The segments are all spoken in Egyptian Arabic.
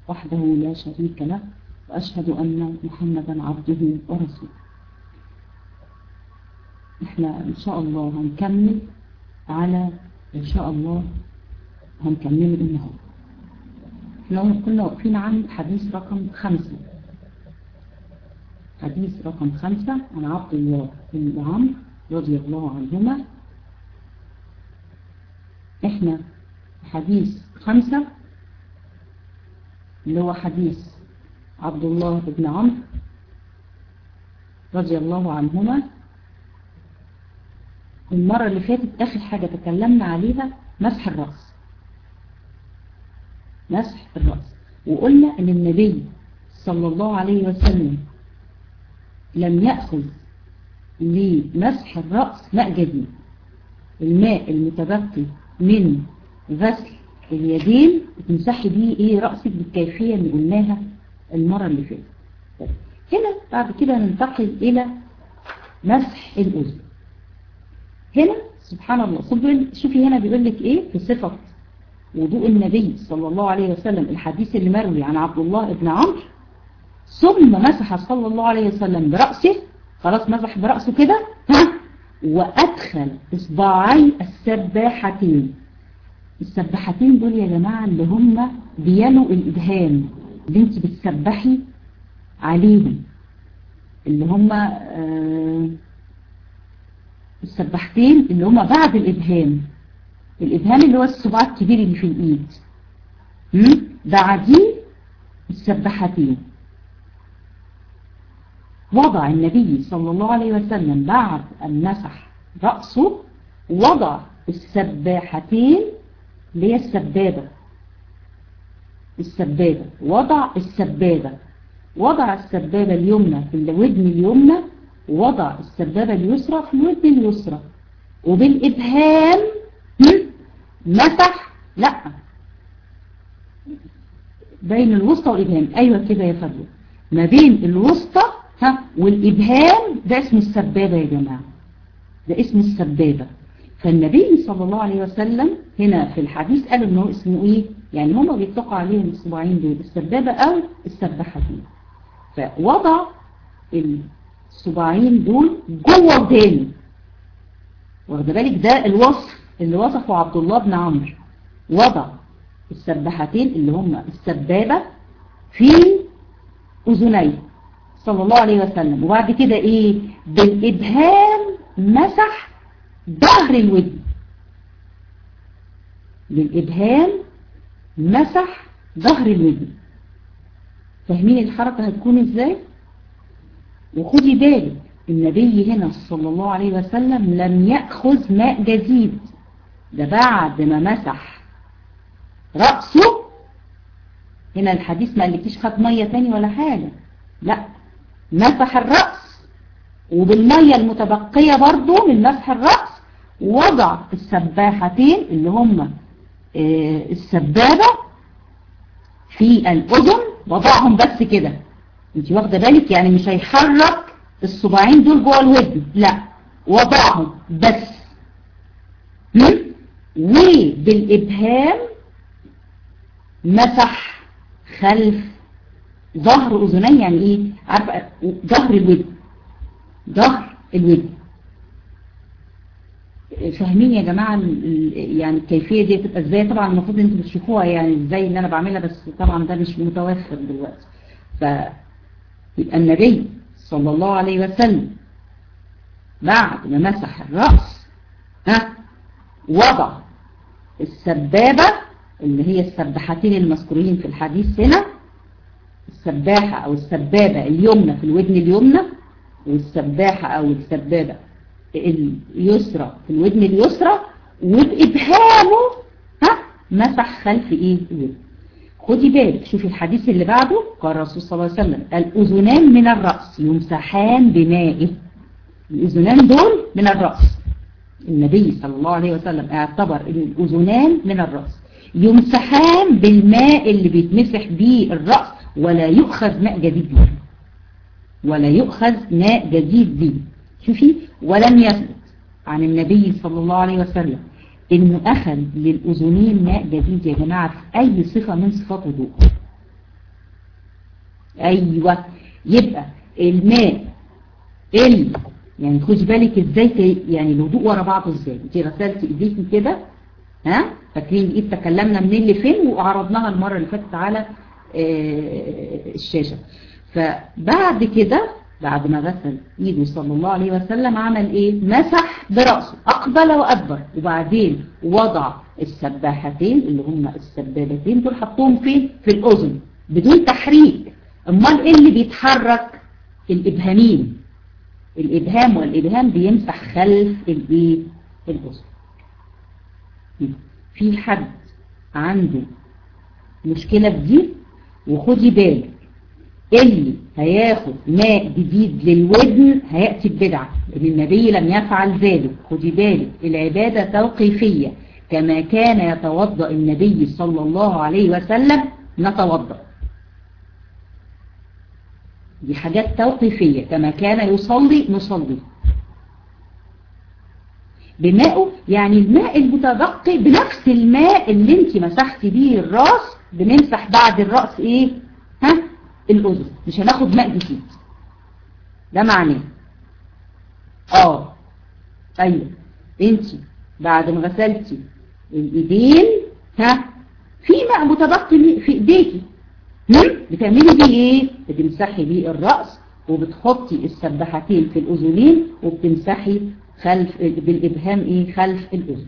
وحده لا شريك له وأشهد أن محمدا عبده ورسوله احنا ان شاء الله هنكمل على ان شاء الله هنكمل النهارده احنا كنا واقفين عند حديث رقم خمسة حديث رقم خمسة عن عبد الله بن عمرو رضي الله عنهما احنا حديث خمسة اللي هو حديث عبد الله بن عمرو رضي الله عنهما المرة اللي فاتت آخر حاجة تكلمنا عليها مسح الرأس مسح الرأس وقلنا ان النبي صلى الله عليه وسلم لم يأخذ لمسح الرأس ماء جديد الماء المتبقي من غسل اليدين تمسحي بيه ايه رأسك بالكيفية اللي قلناها المرة اللي فاتت هنا بعد كده ننتقل الى مسح الأذن هنا سبحان الله شوفي هنا بيقول لك ايه في صفة وضوء النبي صلى الله عليه وسلم الحديث اللي مروي عن عبد الله بن عمرو ثم مسح صلى الله عليه وسلم برأسه خلاص مسح برأسه كده ها وأدخل إصبعي السباحتين السباحتين دول يا جماعة اللي هم بيلوا الإبهام اللي انت بتسبحي عليهم اللي هم آه السباحتين اللي هم بعد الإبهام الإبهام اللي هو الصباع الكبير اللي في الإيد بعديه السباحتين وضع النبي صلى الله عليه وسلم بعد أن مسح رأسه وضع السباحتين اللي هي السبابة السبابة وضع السبابة وضع السبابة اليمنى في الودن اليمنى وضع السبابة اليسرى في الودن اليسرى وبالإبهام مسح لا بين الوسطى والإبهام أيوة كده يا فضل ما بين الوسطى ها والإبهام ده اسم السبابة يا جماعة ده اسم السبابة فالنبي صلى الله عليه وسلم هنا في الحديث قال انه اسمه ايه يعني هما بيطلقوا عليهم الصباعين دول السبابة او السباحتين فوضع الصباعين دول جوه وداني واخد بالك ده الوصف اللي وصفه عبد الله بن عمرو وضع السباحتين اللي هم السبابة في أذنيه صلى الله عليه وسلم وبعد كده ايه بالإبهام مسح ظهر الودن بالإبهام مسح ظهر الودن فاهمين الحركة هتكون ازاي وخدي بالك النبي هنا صلى الله عليه وسلم لم يأخذ ماء جديد ده بعد ما مسح رأسه هنا الحديث ما قالكيش خد مية تاني ولا حاجة لا مسح الرأس وبالمية المتبقية برضو من مسح الرأس وضع السباحتين اللي هم السبابة في الأذن وضعهم بس كده انت واخدة بالك يعني مش هيحرك الصباعين دول جوه الودن لا وضعهم بس وبالإبهام مسح خلف ظهر أذنين يعني ايه عارفة ظهر الودن ظهر الودن فاهمين يا جماعة يعني الكيفية دي بتبقى ازاي طبعا المفروض انتوا بتشوفوها يعني ازاي ان انا بعملها بس طبعا ده مش متوفر دلوقتي فيبقى النبي صلى الله عليه وسلم بعد ما مسح الرأس ها وضع السبابة اللي هي السباحتين المذكورين في الحديث هنا السباحة او السبابة اليمنى في الودن اليمنى والسباحة او السبابة اليسرى في الودن اليسرى وبإبهامه ها مسح خلف ايه الودن خدي بالك شوفي الحديث اللي بعده قال الرسول صلى الله عليه وسلم الأذنان من الرأس يمسحان بمائه الأذنان دول من الرأس النبي صلى الله عليه وسلم اعتبر الأذنان من الرأس يمسحان بالماء اللي بيتمسح بيه الرأس ولا يؤخذ ماء جديد به ولا يؤخذ ماء جديد به شوفي ولم يثبت عن النبي صلى الله عليه وسلم انه اخذ للاذنين ماء جديد يا جماعة في اي صفة من صفات وضوء ايوه يبقى الماء ال يعني خدي بالك ازاي يعني الوضوء ورا بعضه ازاي انت غسلتي ايديكي كده ها فاكرين الايد تكلمنا منين لفين وعرضناها المره اللي فاتت على آه الشاشه فبعد كده بعد ما غسل ايده صلى الله عليه وسلم عمل ايه مسح برأسه اقبل وادبر وبعدين وضع السباحتين اللي هم السبابتين دول حطهم فين في الاذن بدون تحريك امال ايه اللي بيتحرك الابهامين الابهام والابهام بيمسح خلف الايه الاذن في حد عنده مشكلة في دي وخدي بالك اللي هياخد ماء جديد للودن هيأتي ببدعة لأن النبي لم يفعل ذلك خدي بالك العبادة توقيفية كما كان يتوضأ النبي صلى الله عليه وسلم نتوضأ دي حاجات توقيفية كما كان يصلي نصلي بماءه يعني الماء المتبقي بنفس الماء اللي انت مسحتي بيه الراس بنمسح بعد الرأس ايه ها الأذن مش هناخد ماء جديد ده معناه اه ايوه انت بعد ما غسلتي الايدين ها في ماء متبقي في ايديكي بتعملي بيه ايه بتمسحي بيه الرأس وبتحطي السباحتين في الاذنين وبتمسحي خلف بالابهام ايه خلف الاذن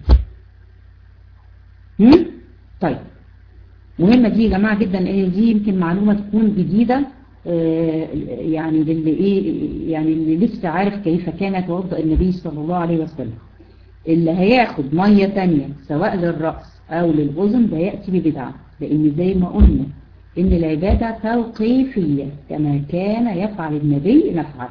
هم؟ طيب مهمة دي يا جماعة جدا ان دي يمكن معلومة تكون جديدة آه يعني للي ايه يعني اللي لسه عارف كيف كان يتوضأ النبي صلى الله عليه وسلم اللي هياخد مية تانية سواء للرأس او للأذن ده يأتي ببدعة لان زي ما قلنا ان العبادة توقيفية كما كان يفعل النبي نفعل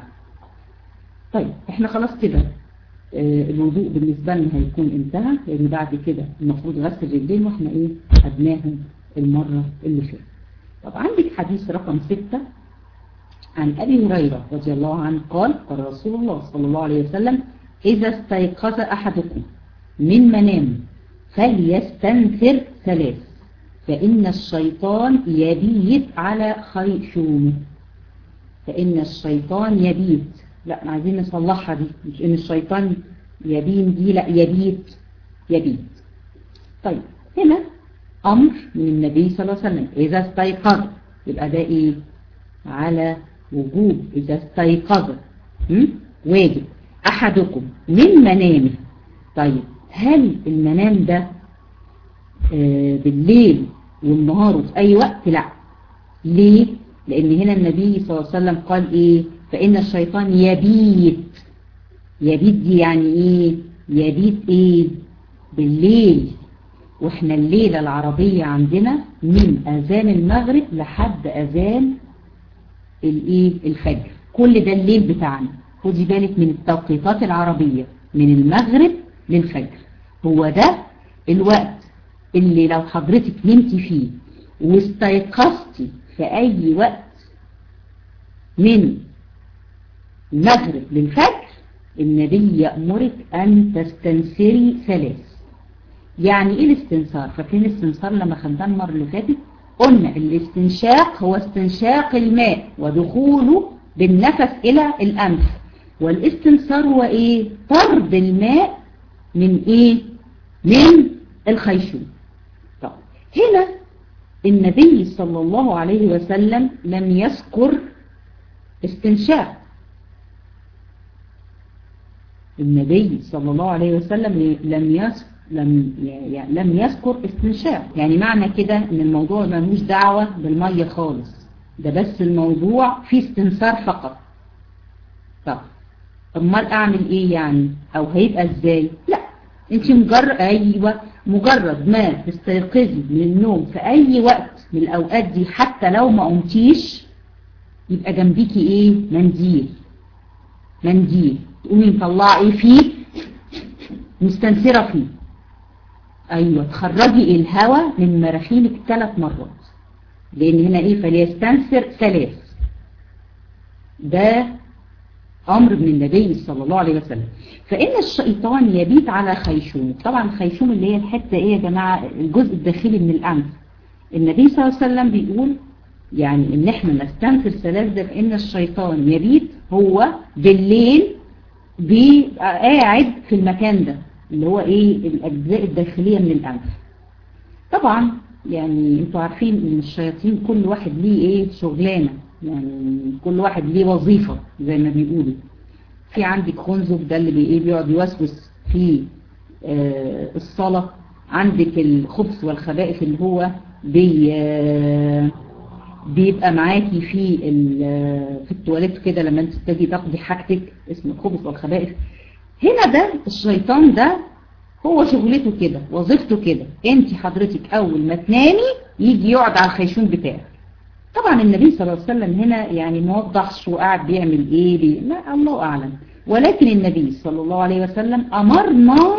طيب احنا خلاص كده آه الوضوء بالنسبة لنا هيكون انتهى لان بعد كده المفروض غسل الرجلين واحنا ايه خدناهم المرة اللي فاتت طب عندك حديث رقم ستة عن أبي هريرة رضي الله عنه قال قال رسول الله صلى الله عليه وسلم إذا استيقظ أحدكم من منام فليستنثر ثلاث فإن الشيطان يبيت على خيشومه فإن الشيطان يبيت لا عايزين نصلحها دي مش إن الشيطان يبين دي لا يبيت يبيت طيب هنا أمر من النبي صلى الله عليه وسلم إذا استيقظ يبقى ده إيه على وجوب إذا استيقظ واجب أحدكم من منامه طيب هل المنام ده آه بالليل والنهار في أي وقت لا ليه لأن هنا النبي صلى الله عليه وسلم قال إيه فإن الشيطان يبيت يبيت دي يعني إيه يبيت إيه بالليل واحنا الليلة العربية عندنا من اذان المغرب لحد اذان الايه الفجر كل ده الليل بتاعنا خدي بالك من التوقيتات العربية من المغرب للفجر هو ده الوقت اللي لو حضرتك نمتي فيه واستيقظتي في اي وقت من المغرب للفجر النبي يأمرك ان تستنسري ثلاث يعني ايه الاستنصار فاكرين الاستنصار لما خدناه المره اللي فاتت قلنا الاستنشاق هو استنشاق الماء ودخوله بالنفس الى الانف والاستنصار هو ايه طرد الماء من ايه من الخيشوم طب هنا النبي صلى الله عليه وسلم لم يذكر استنشاق النبي صلى الله عليه وسلم لم يذكر لم يعني لم يذكر استنشاق يعني معنى كده ان الموضوع ملوش دعوة بالمية خالص ده بس الموضوع فيه استنصار فقط طب امال اعمل ايه يعني او هيبقى ازاي لا انت مجرد ايوه مجرد ما تستيقظي من النوم في اي وقت من الاوقات دي حتى لو ما قمتيش يبقى جنبيكي ايه منديل منديل تقومي مطلعه ايه فيه مستنسرة فيه ايوه تخرجي الهواء من مراخينك ثلاث مرات لان هنا ايه فليستنسر ثلاث ده امر من النبي صلى الله عليه وسلم فان الشيطان يبيت على خيشوم طبعا الخيشوم اللي هي الحته ايه يا جماعه الجزء الداخلي من الانف النبي صلى الله عليه وسلم بيقول يعني ان احنا نستنفر ثلاث ده بان الشيطان يبيت هو بالليل بيبقى قاعد في المكان ده اللي هو ايه الاجزاء الداخلية من الانف طبعا يعني انتوا عارفين ان الشياطين كل واحد ليه ايه شغلانة يعني كل واحد ليه وظيفة زي ما بيقولوا في عندك خنزب ده اللي بي ايه بيقعد يوسوس في آه الصلاة عندك الخبث والخبائث اللي هو بي آه بيبقى معاكي في في التواليت كده لما انت تجي تاخدي حاجتك اسمه الخبث والخبائث هنا ده الشيطان ده هو شغلته كده وظيفته كده انت حضرتك اول ما تنامي يجي يقعد على الخيشوم بتاعك طبعا النبي صلى الله عليه وسلم هنا يعني موضحش وقاعد بيعمل ايه بي... لا الله اعلم ولكن النبي صلى الله عليه وسلم امرنا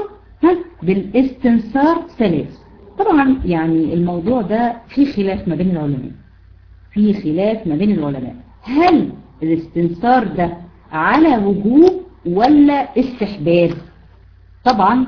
بالاستنثار ثلاث طبعا يعني الموضوع ده في خلاف ما بين العلماء في خلاف ما بين العلماء هل الاستنثار ده على وجوب ولا استحباب طبعا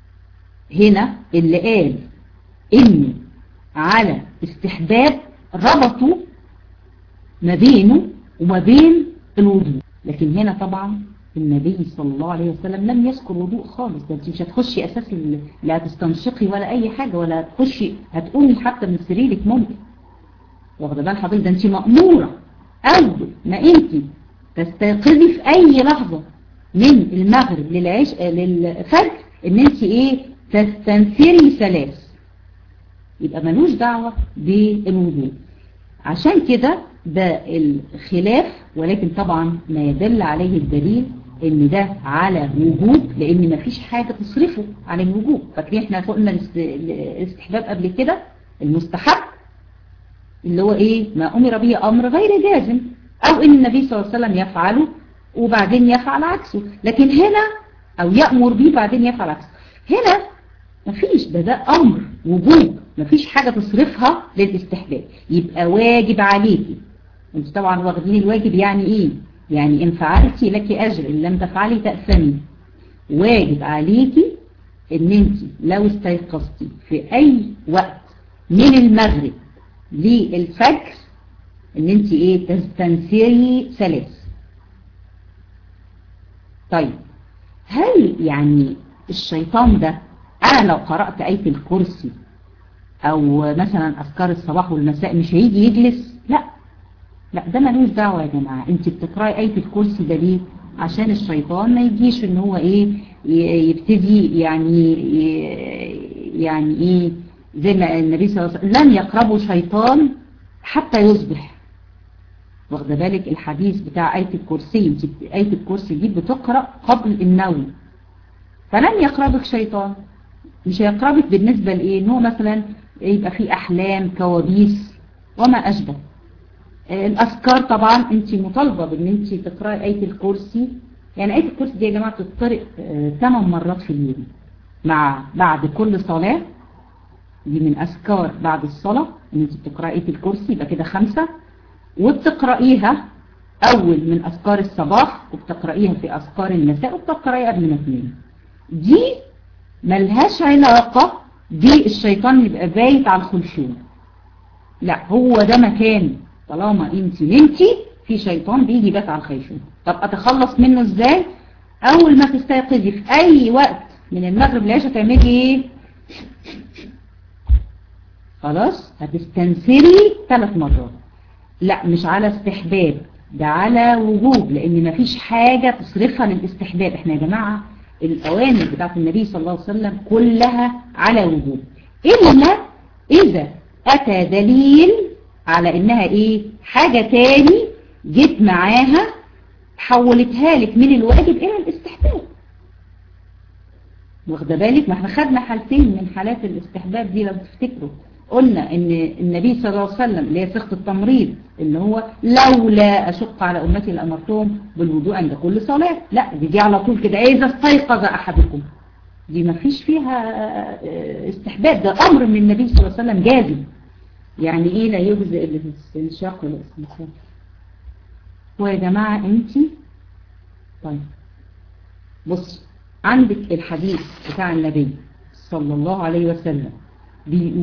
هنا اللي قال ان على استحباب ربطوا ما بينه وما بين الوضوء لكن هنا طبعا النبي صلى الله عليه وسلم لم يذكر وضوء خالص ده انت مش هتخشي اساس لا هتستنشقي ولا اي حاجة ولا هتخشي هتقومي حتى من سريرك ممكن واخده بال حضرتك ده انت مأمورة اول ما انت تستيقظي في اي لحظة من المغرب للعش للفجر ان انت ايه تستنثري ثلاث يبقى ملوش دعوة بالوضوء عشان كده ده الخلاف ولكن طبعا ما يدل عليه الدليل ان ده على وجوب لان مفيش حاجة تصرفه عن الوجوب فاكرين احنا قلنا الاستحباب قبل كده المستحب اللي هو ايه ما امر به امر غير جازم او ان النبي صلى الله عليه وسلم يفعله وبعدين يفعل عكسه لكن هنا او يأمر به بعدين يفعل عكسه هنا مفيش ده ده امر وجوب مفيش حاجة تصرفها للاستحباب يبقى واجب عليكي انت طبعا واخدين الواجب يعني ايه يعني ان فعلتي لك اجر ان لم تفعلي تأثمي واجب عليكي ان انت لو استيقظتي في اي وقت من المغرب للفجر ان انت ايه تستنسري ثلاث طيب هل يعني الشيطان ده انا لو قرأت آية الكرسي او مثلا اذكار الصباح والمساء مش هيجي يجلس لا لا ده ملوش دعوة يا جماعة انت بتقرأي آية الكرسي ده ليه عشان الشيطان ما يجيش ان هو ايه يبتدي يعني يعني ايه زي ما النبي صلى الله عليه وسلم لن يقربوا شيطان حتى يصبح واخد بالك الحديث بتاع آية الكرسي انت آية الكرسي دي بتقرأ قبل النوم فلن يقربك شيطان مش هيقربك بالنسبة لإيه ان هو مثلا يبقى في أحلام كوابيس وما أشبه الأذكار طبعا انت مطالبة بان انت تقرأي آية الكرسي يعني آية الكرسي دي يا جماعة تتقرأ 8 مرات في اليوم مع بعد كل صلاة دي من أذكار بعد الصلاة ان انت بتقرأي آية الكرسي يبقى كده خمسة وبتقرأيها أول من أذكار الصباح وبتقرأيها في أذكار المساء وبتقرأيها قبل ما تنامي دي ملهاش علاقة بالشيطان اللي يبقى بايت على الخلشوم لا هو ده مكان طالما انت نمتي في شيطان بيجي بات على الخيشوم طب اتخلص منه ازاي اول ما تستيقظي في اي وقت من المغرب لعشاء تعملي ايه خلاص هتستنسري ثلاث مرات لا مش على استحباب ده على وجوب لان مفيش حاجة تصرفها للاستحباب احنا يا جماعة الأوامر بتاعت النبي صلى الله عليه وسلم كلها على وجوب إلا إذا أتى دليل على إنها إيه حاجة تاني جيت معاها حولتها لك من الواجب إلى الاستحباب واخده بالك ما احنا خدنا حالتين من حالات الاستحباب دي لو تفتكروا قلنا ان النبي صلى الله عليه وسلم اللي هي صيغه التمريض اللي هو لولا اشق على امتي لامرتهم بالوضوء عند كل صلاه لا دي دي على طول كده اذا استيقظ احدكم دي ما فيش فيها استحباب ده امر من النبي صلى الله عليه وسلم جازم يعني ايه لا يجزئ الاستنشاق والاستنشاق ويا جماعه انت طيب بص عندك الحديث بتاع النبي صلى الله عليه وسلم بيقول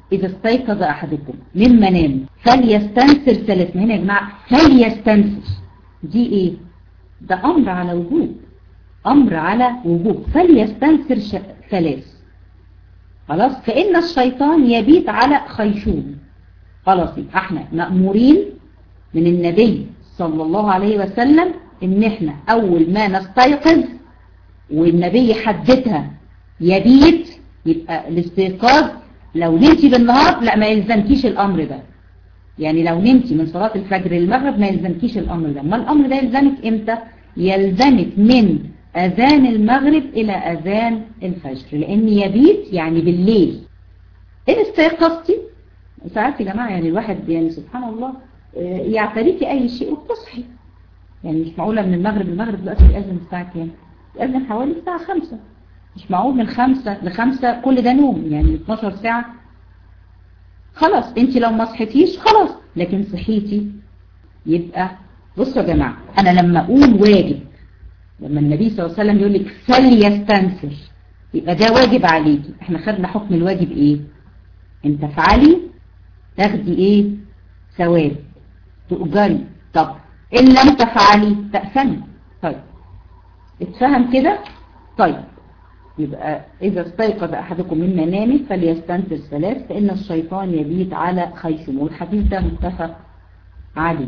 إذا استيقظ أحدكم من منام فليستنسر ثلاث هنا يا جماعة فليستنسر دي إيه ده أمر على وجوب أمر على وجوب فليستنسر ثلاث خلاص فإن الشيطان يبيت على خيشوم خلاص احنا مأمورين من النبي صلى الله عليه وسلم ان احنا اول ما نستيقظ والنبي حددها يبيت يبقى الاستيقاظ لو نمتي بالنهار لا ما يلزمكيش الامر ده يعني لو نمتي من صلاة الفجر للمغرب ما يلزمكيش الامر ده ما الامر ده يلزمك امتى يلزمك من اذان المغرب الى اذان الفجر لان يبيت يعني بالليل ان استيقظتي ساعات يا جماعة يعني الواحد يعني سبحان الله يعتريكي اي شيء وبتصحي يعني مش معقولة من المغرب المغرب دلوقتي بيأذن الساعة كام بيأذن حوالي الساعة خمسة مش معقول من خمسة لخمسة كل ده نوم يعني 12 ساعة خلاص انت لو ما صحيتيش خلاص لكن صحيتي يبقى بصوا يا جماعة انا لما اقول واجب لما النبي صلى الله عليه وسلم يقول لك فليستنسر يبقى ده واجب عليكي احنا خدنا حكم الواجب ايه انت فعلي تاخدي ايه ثواب تؤجري طب ان لم تفعلي تأثمي طيب اتفهم كده طيب يبقى إذا استيقظ أحدكم من منامه فليستنفر ثلاث فإن الشيطان يبيت على خيشم والحديث ده متفق عليه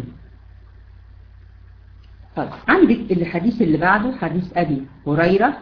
طيب عندك الحديث اللي بعده حديث أبي هريرة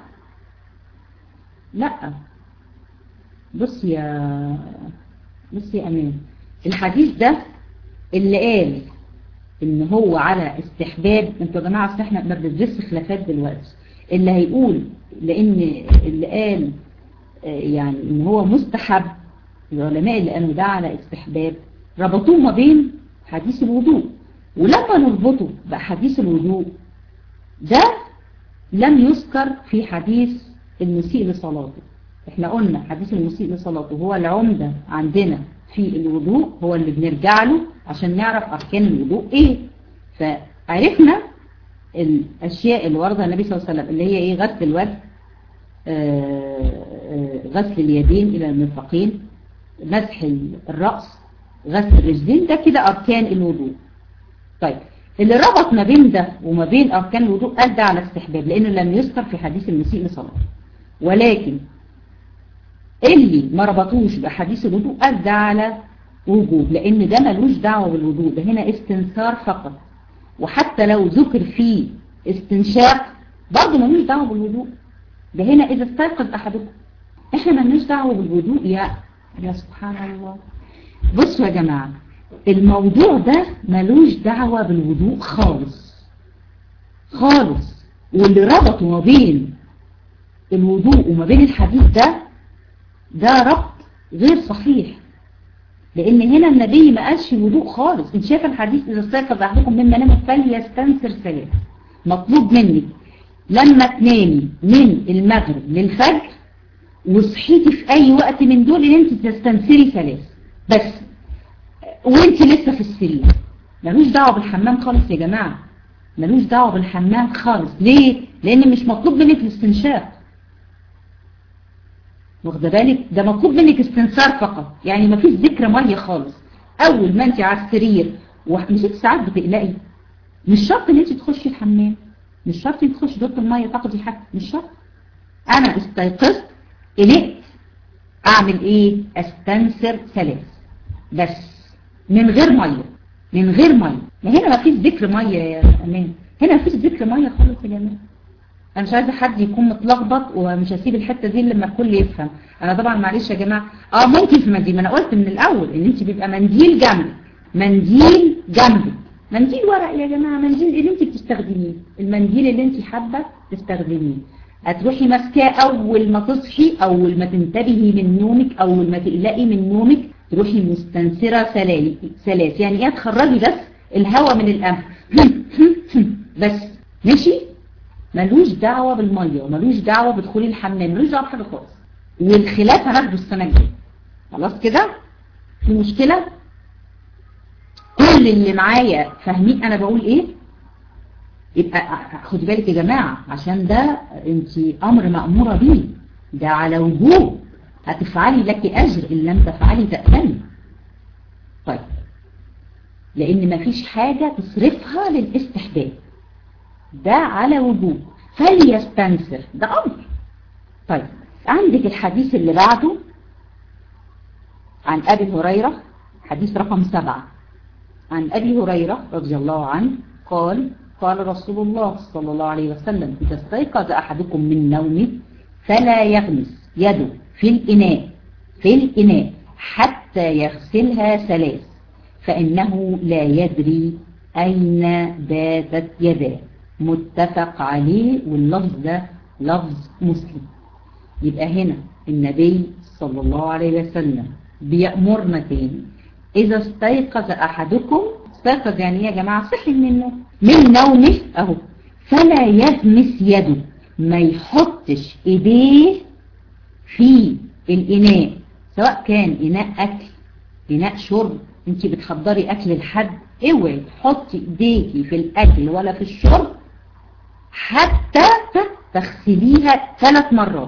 لا بص يا بص يا أمان الحديث ده اللي قال ان هو على استحباب انتوا يا جماعه اصل احنا ما بندرسش خلافات دلوقتي اللي هيقول لان اللي قال يعني ان هو مستحب العلماء اللي قالوا ده على استحباب ربطوه ما بين حديث الوضوء ولما نربطه بحديث الوضوء ده لم يذكر في حديث المسيء لصلاته احنا قلنا حديث المسيء لصلاته هو العمدة عندنا في الوضوء هو اللي بنرجع له عشان نعرف أركان الوضوء إيه فعرفنا الأشياء اللي وردها النبي صلى الله عليه وسلم اللي هي إيه غسل الوجه غسل اليدين إلى المرفقين مسح الرأس غسل الرجلين ده كده أركان الوضوء طيب اللي ربط ما بين ده وما بين أركان الوضوء قال ده على استحباب لأنه لم يذكر في حديث المسيء لصلاته ولكن اللي ما ربطوش بحديث الوضوء قال ده على وجوب لان ده ملوش دعوة بالوضوء ده هنا استنثار فقط وحتى لو ذكر فيه استنشاق برضه ملوش دعوة بالوضوء ده هنا اذا استيقظ احدكم احنا ملوش دعوة بالوضوء يا يا سبحان الله بصوا يا جماعة الموضوع ده ملوش دعوة بالوضوء خالص خالص واللي ربطوا ما بين الوضوء وما بين الحديث ده ده ربط غير صحيح لان هنا النبي ما قالش الوضوء خالص انت شايف الحديث اذا استيقظ احدكم من منامه فليستنثر ثلاث مطلوب منك لما تنامي من المغرب للفجر وصحيتي في اي وقت من دول ان انت تستنثري ثلاث بس وانت لسه في السرير ملوش دعوه بالحمام خالص يا جماعه ملوش دعوه بالحمام خالص ليه لان مش مطلوب منك الاستنشاق واخده بالك ده مطلوب منك استنثار فقط يعني ما فيش ذكر ميه خالص اول ما انت على السرير ومش انت ساعات بتقلقي مش شرط ان انت تخشي الحمام مش شرط انت تخشي دوره الميه تاخدي حاجه مش شرط انا استيقظت قلقت اعمل ايه استنثر ثلاث بس من غير ميه من غير ميه ما هنا ما فيش ذكر ميه يا امان هنا ما فيش ذكر ميه خالص يا جماعه انا مش عايزه حد يكون متلخبط ومش هسيب الحته دي لما الكل يفهم انا طبعا معلش يا جماعه اه ممكن في منديل ما انا قلت من الاول ان انت بيبقى منديل جنبك منديل جنبك منديل ورق يا جماعه منديل اللي انت بتستخدميه المنديل اللي انت حابه تستخدميه هتروحي ماسكاه اول ما تصحي اول ما تنتبهي من نومك اول ما تقلقي من نومك تروحي مستنثره ثلاث يعني ايه تخرجي بس الهواء من الانف بس ماشي ملوش دعوة بالمية وملوش دعوة بدخول الحمام ملوش دعوة بحاجة خالص والخلاف هناخده السنة الجاية خلاص كده في مشكلة كل اللي معايا فاهمين انا بقول ايه يبقى خدي بالك يا جماعة عشان ده انت امر مأمورة بيه ده على وجوب هتفعلي لك أجر إن لم تفعلي تأثمي طيب لأن مفيش حاجة تصرفها للاستحباب ده على وجوب فليستنسر ده أمر طيب عندك الحديث اللي بعده عن أبي هريرة حديث رقم سبعة عن أبي هريرة رضي الله عنه قال قال رسول الله صلى الله عليه وسلم إذا استيقظ أحدكم من نومه فلا يغمس يده في الإناء في الإناء حتى يغسلها ثلاث فإنه لا يدري أين باتت يداه متفق عليه واللفظ ده لفظ مسلم يبقى هنا النبي صلى الله عليه وسلم بيأمرنا تاني إذا استيقظ أحدكم استيقظ يعني يا جماعة صحي من النوم من نومه أهو فلا يغمس يده ما يحطش إيديه في الإناء سواء كان إناء أكل إناء شرب انت بتحضري أكل لحد اوعي تحطي إيديكي في الأكل ولا في الشرب حتى تغسليها ثلاث مرات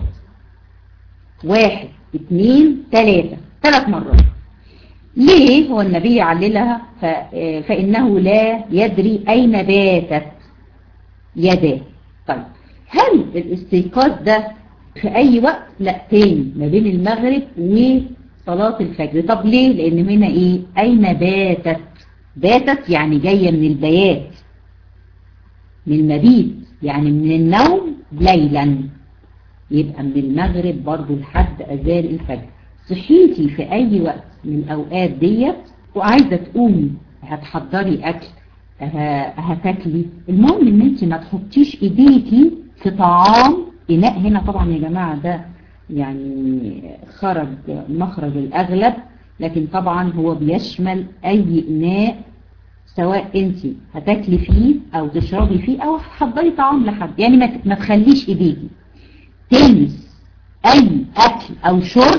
واحد اثنين ثلاثة ثلاث مرات ليه هو النبي عللها فإنه لا يدري أين باتت يداه طيب هل الاستيقاظ ده في أي وقت لا تاني ما بين المغرب وصلاة الفجر طب ليه لأن هنا إيه أين باتت باتت يعني جاية من البيات من المبيت يعني من النوم ليلا يبقى من المغرب برضو لحد أذان الفجر صحيتي في أي وقت من الأوقات ديت وعايزة تقومي هتحضري أكل هتاكلي المهم ان انت ما تحطيش ايديكي في طعام اناء هنا طبعا يا جماعة ده يعني خرج مخرج الاغلب لكن طبعا هو بيشمل اي اناء سواء انت هتاكلي فيه او تشربي فيه او هتحضري طعام لحد يعني ما تخليش ايديكي تلمس اي اكل او شرب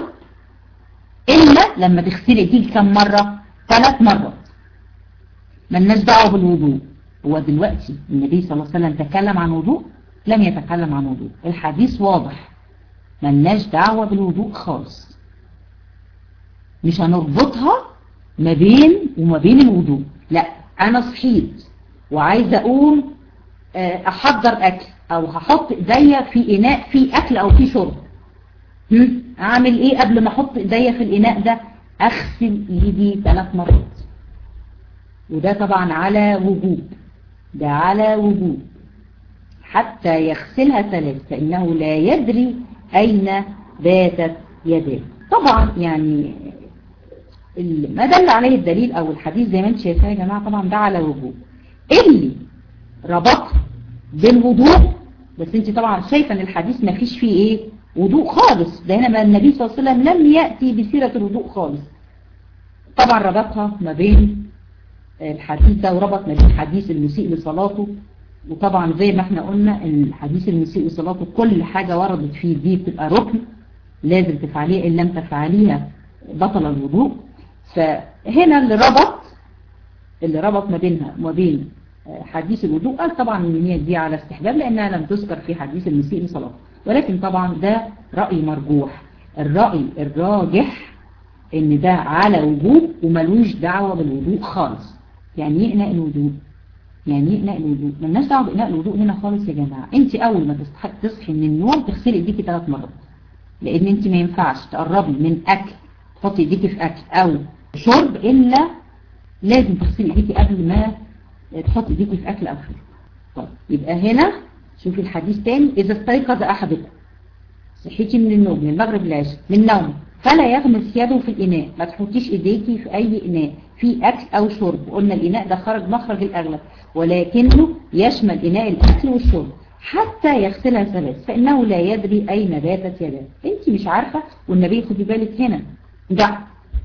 الا لما تغسلي ايديك كم مرة ثلاث مرات ملناش دعوه بالوضوء هو دلوقتي النبي صلى الله عليه وسلم تكلم عن وضوء لم يتكلم عن وضوء الحديث واضح ملناش دعوه بالوضوء خالص مش هنربطها ما بين وما بين الوضوء لا انا صحيت وعايزه اقوم احضر اكل او هحط ايديا في اناء فيه اكل او فيه شرب اعمل ايه قبل ما احط ايديا في الاناء ده اغسل ايدي ثلاث مرات وده طبعا على وجوب ده على وجوب حتى يغسلها ثلاث فإنه لا يدري أين باتت يداه طبعا يعني ما دل عليه الدليل أو الحديث زي ما انت شايفاه يا جماعة طبعا ده على وجوب اللي ربط بالوضوء بس انت طبعا شايفة ان الحديث ما فيش فيه ايه وضوء خالص ده هنا ما النبي صلى الله عليه وسلم لم يأتي بسيرة الوضوء خالص طبعا ربطها ما بين الحديث ده وربط ما بين حديث المسيء لصلاته وطبعا زي ما احنا قلنا ان الحديث المسيء لصلاته كل حاجة وردت فيه دي بتبقى ركن لازم تفعليها ان لم تفعليها بطل الوضوء فهنا اللي ربط اللي ربط ما بينها وما بين حديث الوضوء قال طبعا ان هي دي على استحباب لانها لم تذكر في حديث المسيء لصلاته ولكن طبعا ده رأي مرجوح الرأي الراجح ان ده على وجوب وملوش دعوة بالوضوء خالص يعني ايه اناء الوضوء يعني ايه اناء الوضوء مالناش دعوه باناء الوضوء هنا خالص يا جماعه انت اول ما تصحي من النوم تغسلي ايديكي ثلاث مرات لان انت ما ينفعش تقربي من اكل تحطي ايديكي في اكل او شرب الا لازم تغسلي ايديكي قبل ما تحطي ايديكي في اكل او شرب طيب يبقى هنا شوفي الحديث تاني اذا استيقظ احدكم صحيتي من النوم من المغرب للعشاء من نوم فلا يغمس يده في الاناء ما تحطيش ايديكي في اي اناء في أكل أو شرب قلنا الإناء ده خرج مخرج الأغلب ولكنه يشمل إناء الأكل والشرب حتى يغسلها ثلاث فإنه لا يدري أين باتت يداه أنت مش عارفة والنبي خدي بالك هنا لا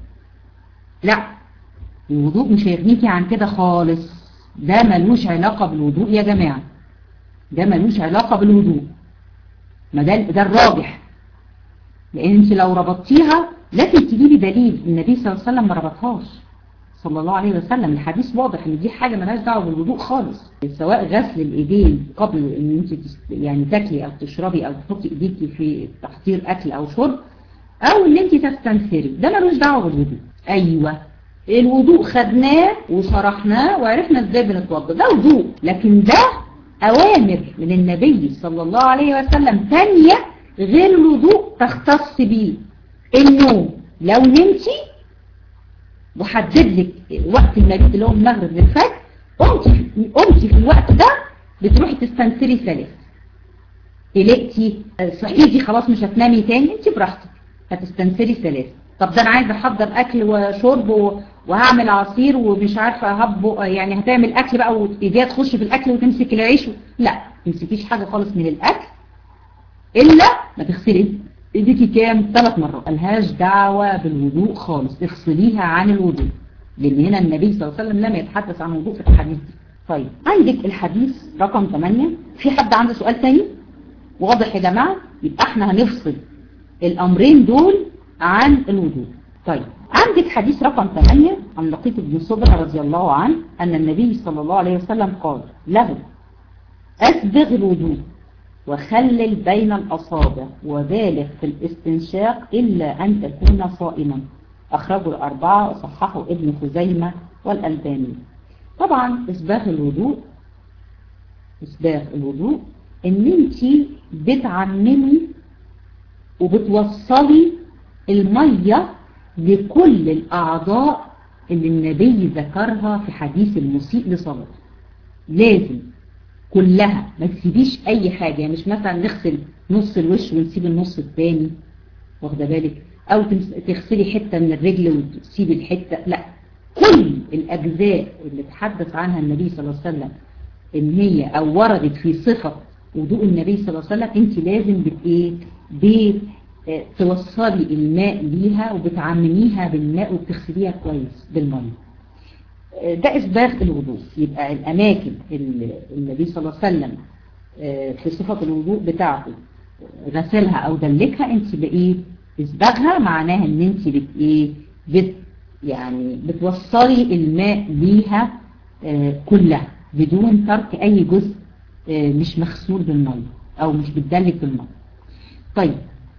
لا الوضوء مش هيغنيكي عن كده خالص ده ملوش علاقة بالوضوء يا جماعة ده ملوش علاقة بالوضوء ما ده, ده الراجح لأن انت لو ربطتيها لازم تجيبي دليل النبي صلى الله عليه وسلم ما ربطهاش صلى الله عليه وسلم الحديث واضح ان دي حاجة ملهاش دعوه بالوضوء خالص سواء غسل الايدين قبل ان انت يعني تاكلي او تشربي او تحطي ايديكي في تحضير اكل او شرب او ان انت تستنثري ده ملوش دعوه بالوضوء ايوه الوضوء خدناه وشرحناه وعرفنا ازاي بنتوضا ده وضوء لكن ده اوامر من النبي صلى الله عليه وسلم ثانيه غير الوضوء تختص بيه النوم لو نمتي وحدد لك وقت المبيت اللي هو من المغرب للفجر قمتي قمتي في الوقت ده بتروحي تستنثري ثلاث قلقتي صحيتي خلاص مش هتنامي تاني انت براحتك هتستنثري ثلاث طب ده انا عايزه احضر اكل وشرب وهعمل عصير ومش عارفه هبو يعني هتعمل اكل بقى وايديها تخش في الاكل وتمسك العيش و... لا ما تمسكيش حاجه خالص من الاكل الا ما تغسلي ايديكي كام ثلاث مرات ملهاش دعوه بالوضوء خالص افصليها عن الوضوء لان هنا النبي صلى الله عليه وسلم لم يتحدث عن الوضوء في الحديث دي طيب عندك الحديث رقم 8 في حد عنده سؤال تاني واضح يا جماعه يبقى احنا هنفصل الامرين دول عن الوضوء طيب عندك حديث رقم 8 عن لقيط بن صبر رضي الله عنه أن النبي صلى الله عليه وسلم قال له أسبغ الوضوء وخلل بين الأصابع وبالغ في الاستنشاق إلا أن تكون صائما أخرجه الأربعة وصححه ابن خزيمة والألباني طبعا إسباغ الوضوء إسباغ الوضوء إن أنت بتعممي وبتوصلي المية لكل الأعضاء اللي النبي ذكرها في حديث المسيء لصلاته لازم كلها ما تسيبيش أي حاجة يعني مش مثلا نغسل نص الوش ونسيب النص الثاني واخده بالك أو تغسلي حتة من الرجل وتسيبي الحتة لا كل الأجزاء اللي تحدث عنها النبي صلى الله عليه وسلم إن هي أو وردت في صفة وضوء النبي صلى الله عليه وسلم أنت لازم بت إيه توصلي الماء ليها وبتعمميها بالماء وبتغسليها كويس بالمية ده إسباغ الوضوء يبقى الأماكن اللي النبي صلى الله عليه وسلم في صفة الوضوء بتاعته غسلها أو دلكها أنت بإيه إسباغها معناها أن أنت بت إيه بت يعني بتوصلي الماء ليها كلها بدون ترك أي جزء مش مغسول بالمية أو مش بتدلك بالمية طيب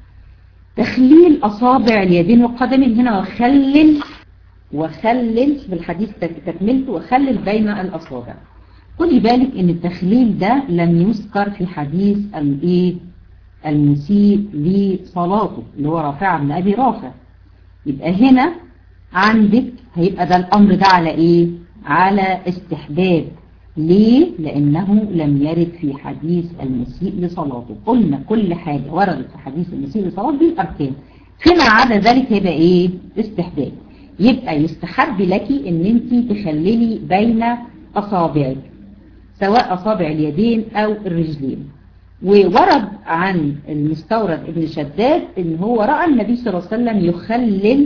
تخليل أصابع اليدين والقدمين هنا وخلل وخلل بالحديث تكملته وخلل بين الأصابع خدي بالك ان التخليل ده لم يذكر في حديث الايه المسيء لصلاته اللي هو رافع بن ابي رافع يبقى هنا عندك هيبقى ده الامر ده على ايه على استحباب ليه لانه لم يرد في حديث المسيء لصلاته قلنا كل حاجة وردت في حديث المسيء لصلاته دي الاركان فيما عدا ذلك هيبقى ايه استحباب يبقى يستحب لك ان انت تخللي بين اصابعك سواء أصابع اليدين أو الرجلين وورد عن المستورد ابن شداد ان هو رأى النبي صلى الله عليه وسلم يخلل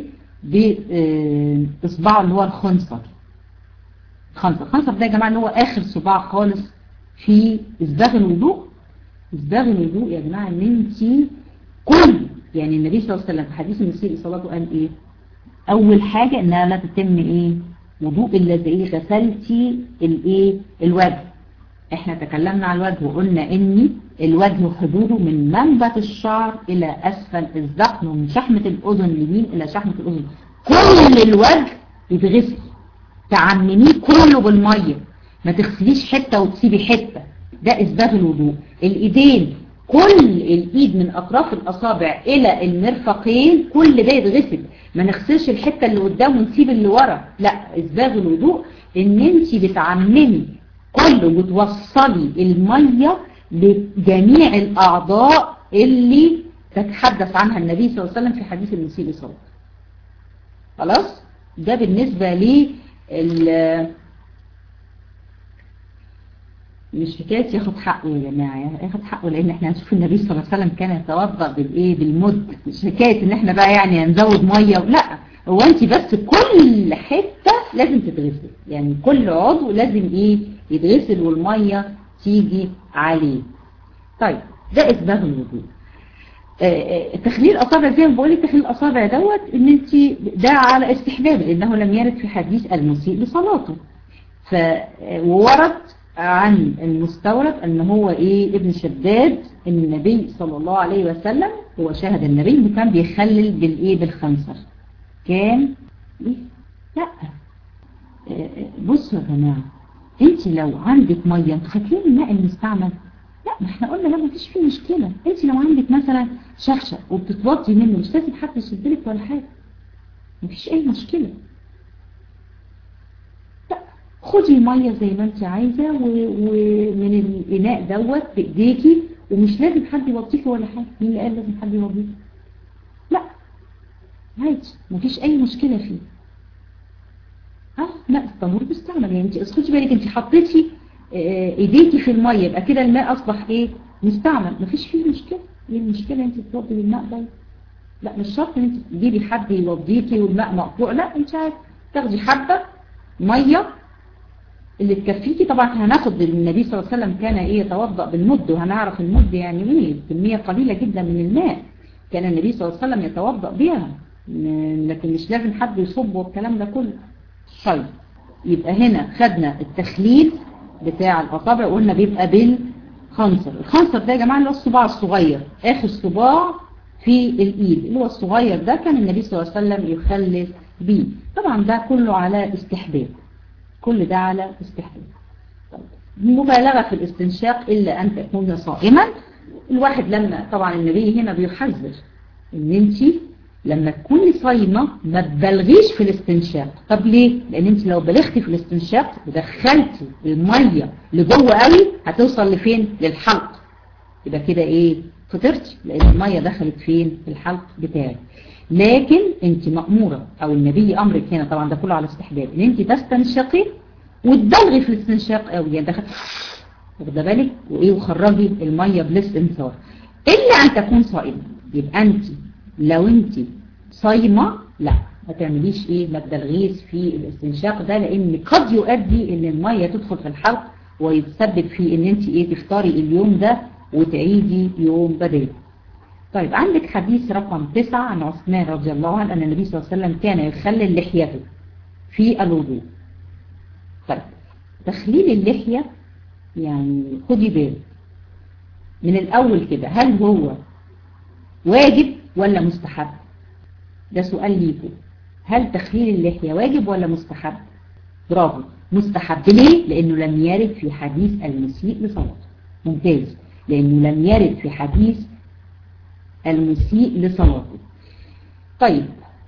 بإصبعه اللي هو الخنصر خنصر الخنصر ده يا جماعة اللي هو آخر صباع خالص في إسباغ الوضوء إسباغ الوضوء يا جماعة ان انت كل يعني النبي صلى الله عليه وسلم في حديث المسيء صلاته قال ايه أول حاجة انها لا تتم ايه وضوء الذي ايه غسلتي الايه الوجه احنا تكلمنا عن الوجه وقلنا ان الوجه حدوده من منبت الشعر الى اسفل الذقن ومن شحمة الاذن اليمين الى شحمة الاذن كل الوجه يتغسل تعمميه كله بالمية ما تغسليش حتة وتسيبي حتة ده اسباب الوضوء الايدين كل الايد من اطراف الاصابع الى المرفقين كل ده يتغسل ما نغسلش الحتة اللي قدام ونسيب اللي ورا لا اسباغ الوضوء ان انت بتعممي كله وتوصلي المية لجميع الاعضاء اللي تتحدث عنها النبي صلى الله عليه وسلم في حديث المسيء لصلاة خلاص ده بالنسبة لي مش حكاية ياخد حقه يا جماعة ياخد حقه لان احنا هنشوف النبي صلى الله عليه وسلم كان يتوضا بالايه بالمد مش حكاية ان احنا بقى يعني هنزود مية لا هو انت بس كل حتة لازم تتغسل يعني كل عضو لازم ايه يتغسل والمية تيجي عليه طيب ده اسباب الوضوء تخليل الاصابع زي ما بقول لك تخليل الاصابع دوت ان انت ده على استحباب لانه لم يرد في حديث المسيء لصلاته ف وورد عن المستورد ان هو ايه ابن شداد ان النبي صلى الله عليه وسلم هو شاهد النبي انه كان بيخلل بالايه بالخنصر كان إيه؟ لا بصوا يا جماعة انت لو عندك مية انتوا فاكرين الماء المستعمل لا ما احنا قلنا لا مفيش فيه مشكلة انت لو عندك مثلا شخشة وبتتوضي منه مش لازم حد يشدلك ولا حاجة مفيش اي مشكلة لا خدي المية زي ما انت عايزة ومن الاناء دوت بايديكي ومش لازم حد يوضيكي ولا حاجة مين اللي قال لازم حد يوضيكي لا عادي مفيش اي مشكلة فيه اه لا التنور بيستعمل يعني انت اسكتي بالك انت حطيتي ايديكي في الميه يبقى كده الماء اصبح ايه مستعمل مفيش فيه مشكله ايه المشكله انت تفضي الماء ده لا مش شرط ان انت تجيبي حد يوضيكي والماء مقطوع لا انت عايز تاخدي حبه ميه اللي تكفيكي طبعا هناخد النبي صلى الله عليه وسلم كان ايه يتوضا بالمد وهنعرف المد يعني ايه كميه قليله جدا من الماء كان النبي صلى الله عليه وسلم يتوضا بها لكن مش لازم حد يصب والكلام ده كله طيب يبقى هنا خدنا التخليل بتاع الأصابع وقلنا بيبقى بالخنصر الخنصر ده يا جماعة اللي هو الصباع الصغير آخر صباع في الإيد اللي هو الصغير ده كان النبي صلى الله عليه وسلم يخلل بيه طبعا ده كله على استحباب كل ده على استحباب طيب. مبالغة في الاستنشاق إلا أن تكون صائما الواحد لما طبعا النبي هنا بيحذر ان انت لما تكوني صايمة ما تبالغيش في الاستنشاق طب ليه؟ لان انت لو بلغتي في الاستنشاق ودخلتي المية لجوه قوي هتوصل لفين؟ للحلق يبقى كده ايه؟ فطرتي لان المية دخلت فين؟ في الحلق بتاعك لكن انت مأمورة او النبي امرك هنا طبعا ده كله على استحباب ان انت تستنشقي وتبالغي في الاستنشاق قوي يعني دخلت واخده بالك وايه وخرجي المية بالاستنثار الا ان تكون صائمة يبقى انت لو انت صايمة لا ما تعمليش ايه ما تبالغيش في الاستنشاق ده لان قد يؤدي ان المية تدخل في الحلق ويتسبب في ان انت ايه تفطري اليوم ده وتعيدي يوم بديل طيب عندك حديث رقم تسعة عن عثمان رضي الله عنه أن النبي صلى الله عليه وسلم كان يخلل لحيته في الوضوء طيب تخليل اللحية يعني خدي بالك من الأول كده هل هو واجب ولا مستحب ده سؤال ليكم هل تخليل اللحية واجب ولا مستحب برافو مستحب ليه لأنه لم يرد في حديث المسيء لصلاته ممتاز لأنه لم يرد في حديث المسيء لصلاته طيب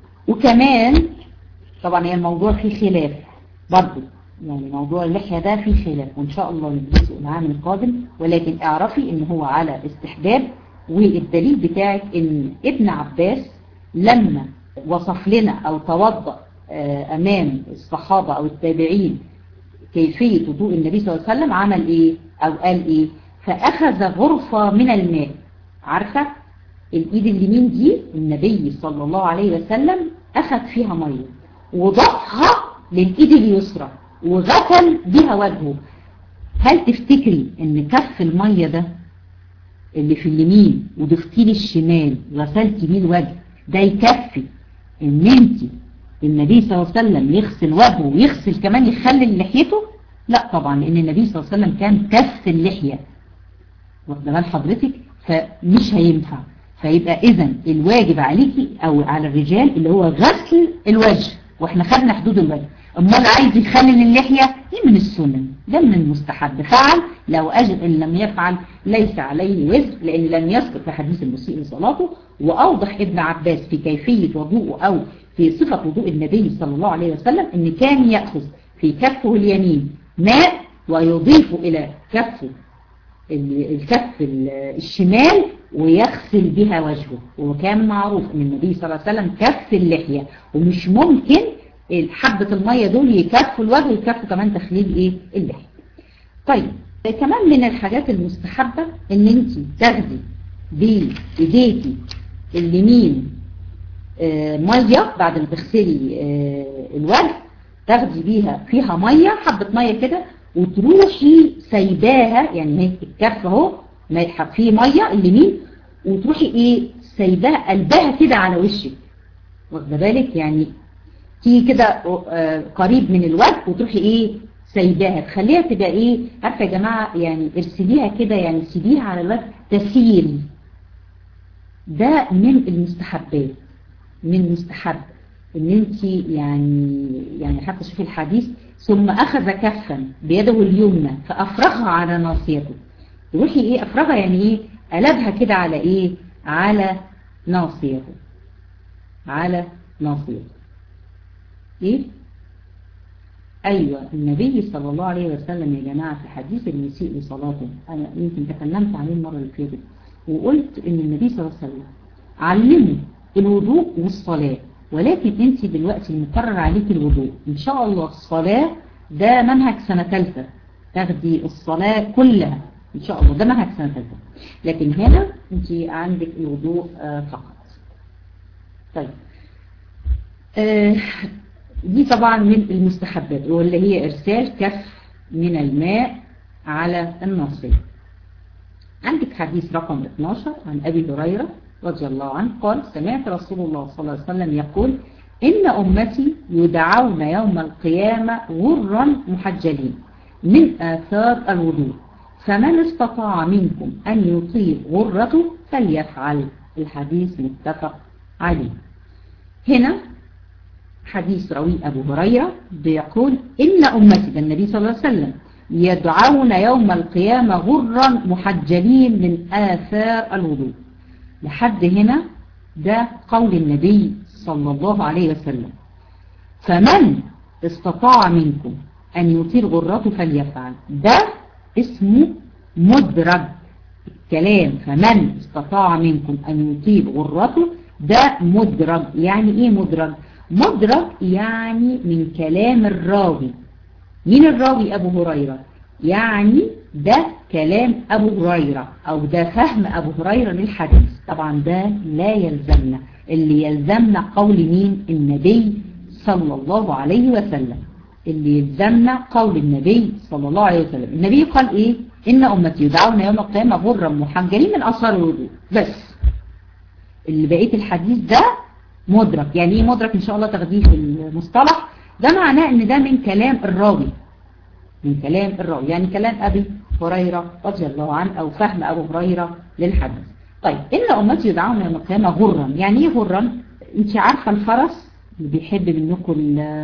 وكمان طبعا هي الموضوع فيه خلاف برضه يعني موضوع اللحية ده فيه خلاف وإن شاء الله ندرسه العام القادم ولكن اعرفي إن هو على استحباب والدليل بتاعك إن ابن عباس لما وصف لنا أو توضأ أمام الصحابة أو التابعين كيفية وضوء النبي صلى الله عليه وسلم عمل إيه أو قال إيه فأخذ غرفة من الماء عارفة الإيد اليمين دي النبي صلى الله عليه وسلم أخذ فيها مية وضعها للإيد اليسرى وغسل بها وجهه هل تفتكري ان كف المية ده اللي في اليمين وضفتي لي الشمال غسلتي بيه الوجه ده يكفي ان انت النبي صلى الله عليه وسلم يغسل وجهه ويغسل كمان يخلل لحيته لا طبعا لان النبي صلى الله عليه وسلم كان كف اللحية واخده بال حضرتك فمش هينفع فيبقى اذا الواجب عليكي او على الرجال اللي هو غسل الوجه واحنا خدنا حدود الوجه امال عايز يخلل اللحية دي من السنن ده من المستحب فعل لو أجل إن لم يفعل ليس عليه وزر لأن لم يذكر في حديث المسيء لصلاته وأوضح ابن عباس في كيفية وضوءه أو في صفة وضوء النبي صلى الله عليه وسلم إن كان يأخذ في كفه اليمين ماء ويضيف إلى كفه الكف الشمال ويغسل بها وجهه وكان معروف ان النبي صلى الله عليه وسلم كف اللحية ومش ممكن حبة المية دول يكفوا الوجه ويكفوا كمان تخليل ايه اللحية طيب كمان من الحاجات المستحبة ان انت تاخدي بايديكي اليمين آه مية بعد ما تغسلي آه الوجه تاخدي بيها فيها مية حبة مية كده وتروحي سايباها يعني هي الكف اهو فيه مية اليمين وتروحي ايه سايباها قلبها كده على وشك واخده بالك يعني تيجي كده قريب من الوجه وتروحي ايه سايباها تخليها تبقى ايه عارفه يا جماعه يعني ارسليها كده يعني سيبيها على الوجه تسيل ده من المستحبات من مستحب ان انت يعني يعني حتى شوفي الحديث ثم اخذ كفا بيده اليمنى فافرغها على ناصيته تروحي ايه افرغها يعني ايه قلبها كده على ايه على ناصيته على ناصيته ايه ايوه النبي صلى الله عليه وسلم يا جماعه في حديث المسيء لصلاته انا يمكن تكلمت عليه المره اللي فاتت وقلت ان النبي صلى الله عليه وسلم علمه الوضوء والصلاه ولكن انت دلوقتي المقرر عليك الوضوء ان شاء الله الصلاه ده منهج سنه ثالثه تاخدي الصلاه كلها ان شاء الله ده منهج سنه ثالثه لكن هنا انت عندك الوضوء فقط طيب آه دي طبعا من المستحبات واللي هي ارسال كف من الماء على الناصية عندك حديث رقم 12 عن ابي هريرة رضي الله عنه قال سمعت رسول الله صلى الله عليه وسلم يقول إن أمتي يدعون يوم القيامة غرا محجلين من آثار الوضوء فمن استطاع منكم أن يطيل غرته فليفعل الحديث متفق عليه هنا حديث روي أبو هريرة بيقول إن أمتي ده النبي صلى الله عليه وسلم يدعون يوم القيامة غرا محجلين من آثار الوضوء لحد هنا ده قول النبي صلى الله عليه وسلم فمن استطاع منكم أن يطير غرته فليفعل ده اسمه مدرج الكلام فمن استطاع منكم أن يطير غرته ده مدرج يعني ايه مدرج مدرج يعني من كلام الراوي مين الراوي أبو هريرة يعني ده كلام أبو هريرة أو ده فهم أبو هريرة للحديث طبعا ده لا يلزمنا اللي يلزمنا قول مين النبي صلى الله عليه وسلم اللي يلزمنا قول النبي صلى الله عليه وسلم النبي قال ايه إن أمتي يدعون يوم القيامة غرا محجلين من أثار الوضوء بس اللي بقية الحديث ده مدرك يعني ايه مدرك ان شاء الله تاخديه في المصطلح ده معناه ان ده من كلام الراوي من كلام الراوي يعني كلام ابي هريرة رضي الله عنه او فهم ابو هريرة للحديث طيب ان امتي يدعون يوم القيامة غرا يعني ايه غرا انت عارفة الفرس اللي بيحب منكم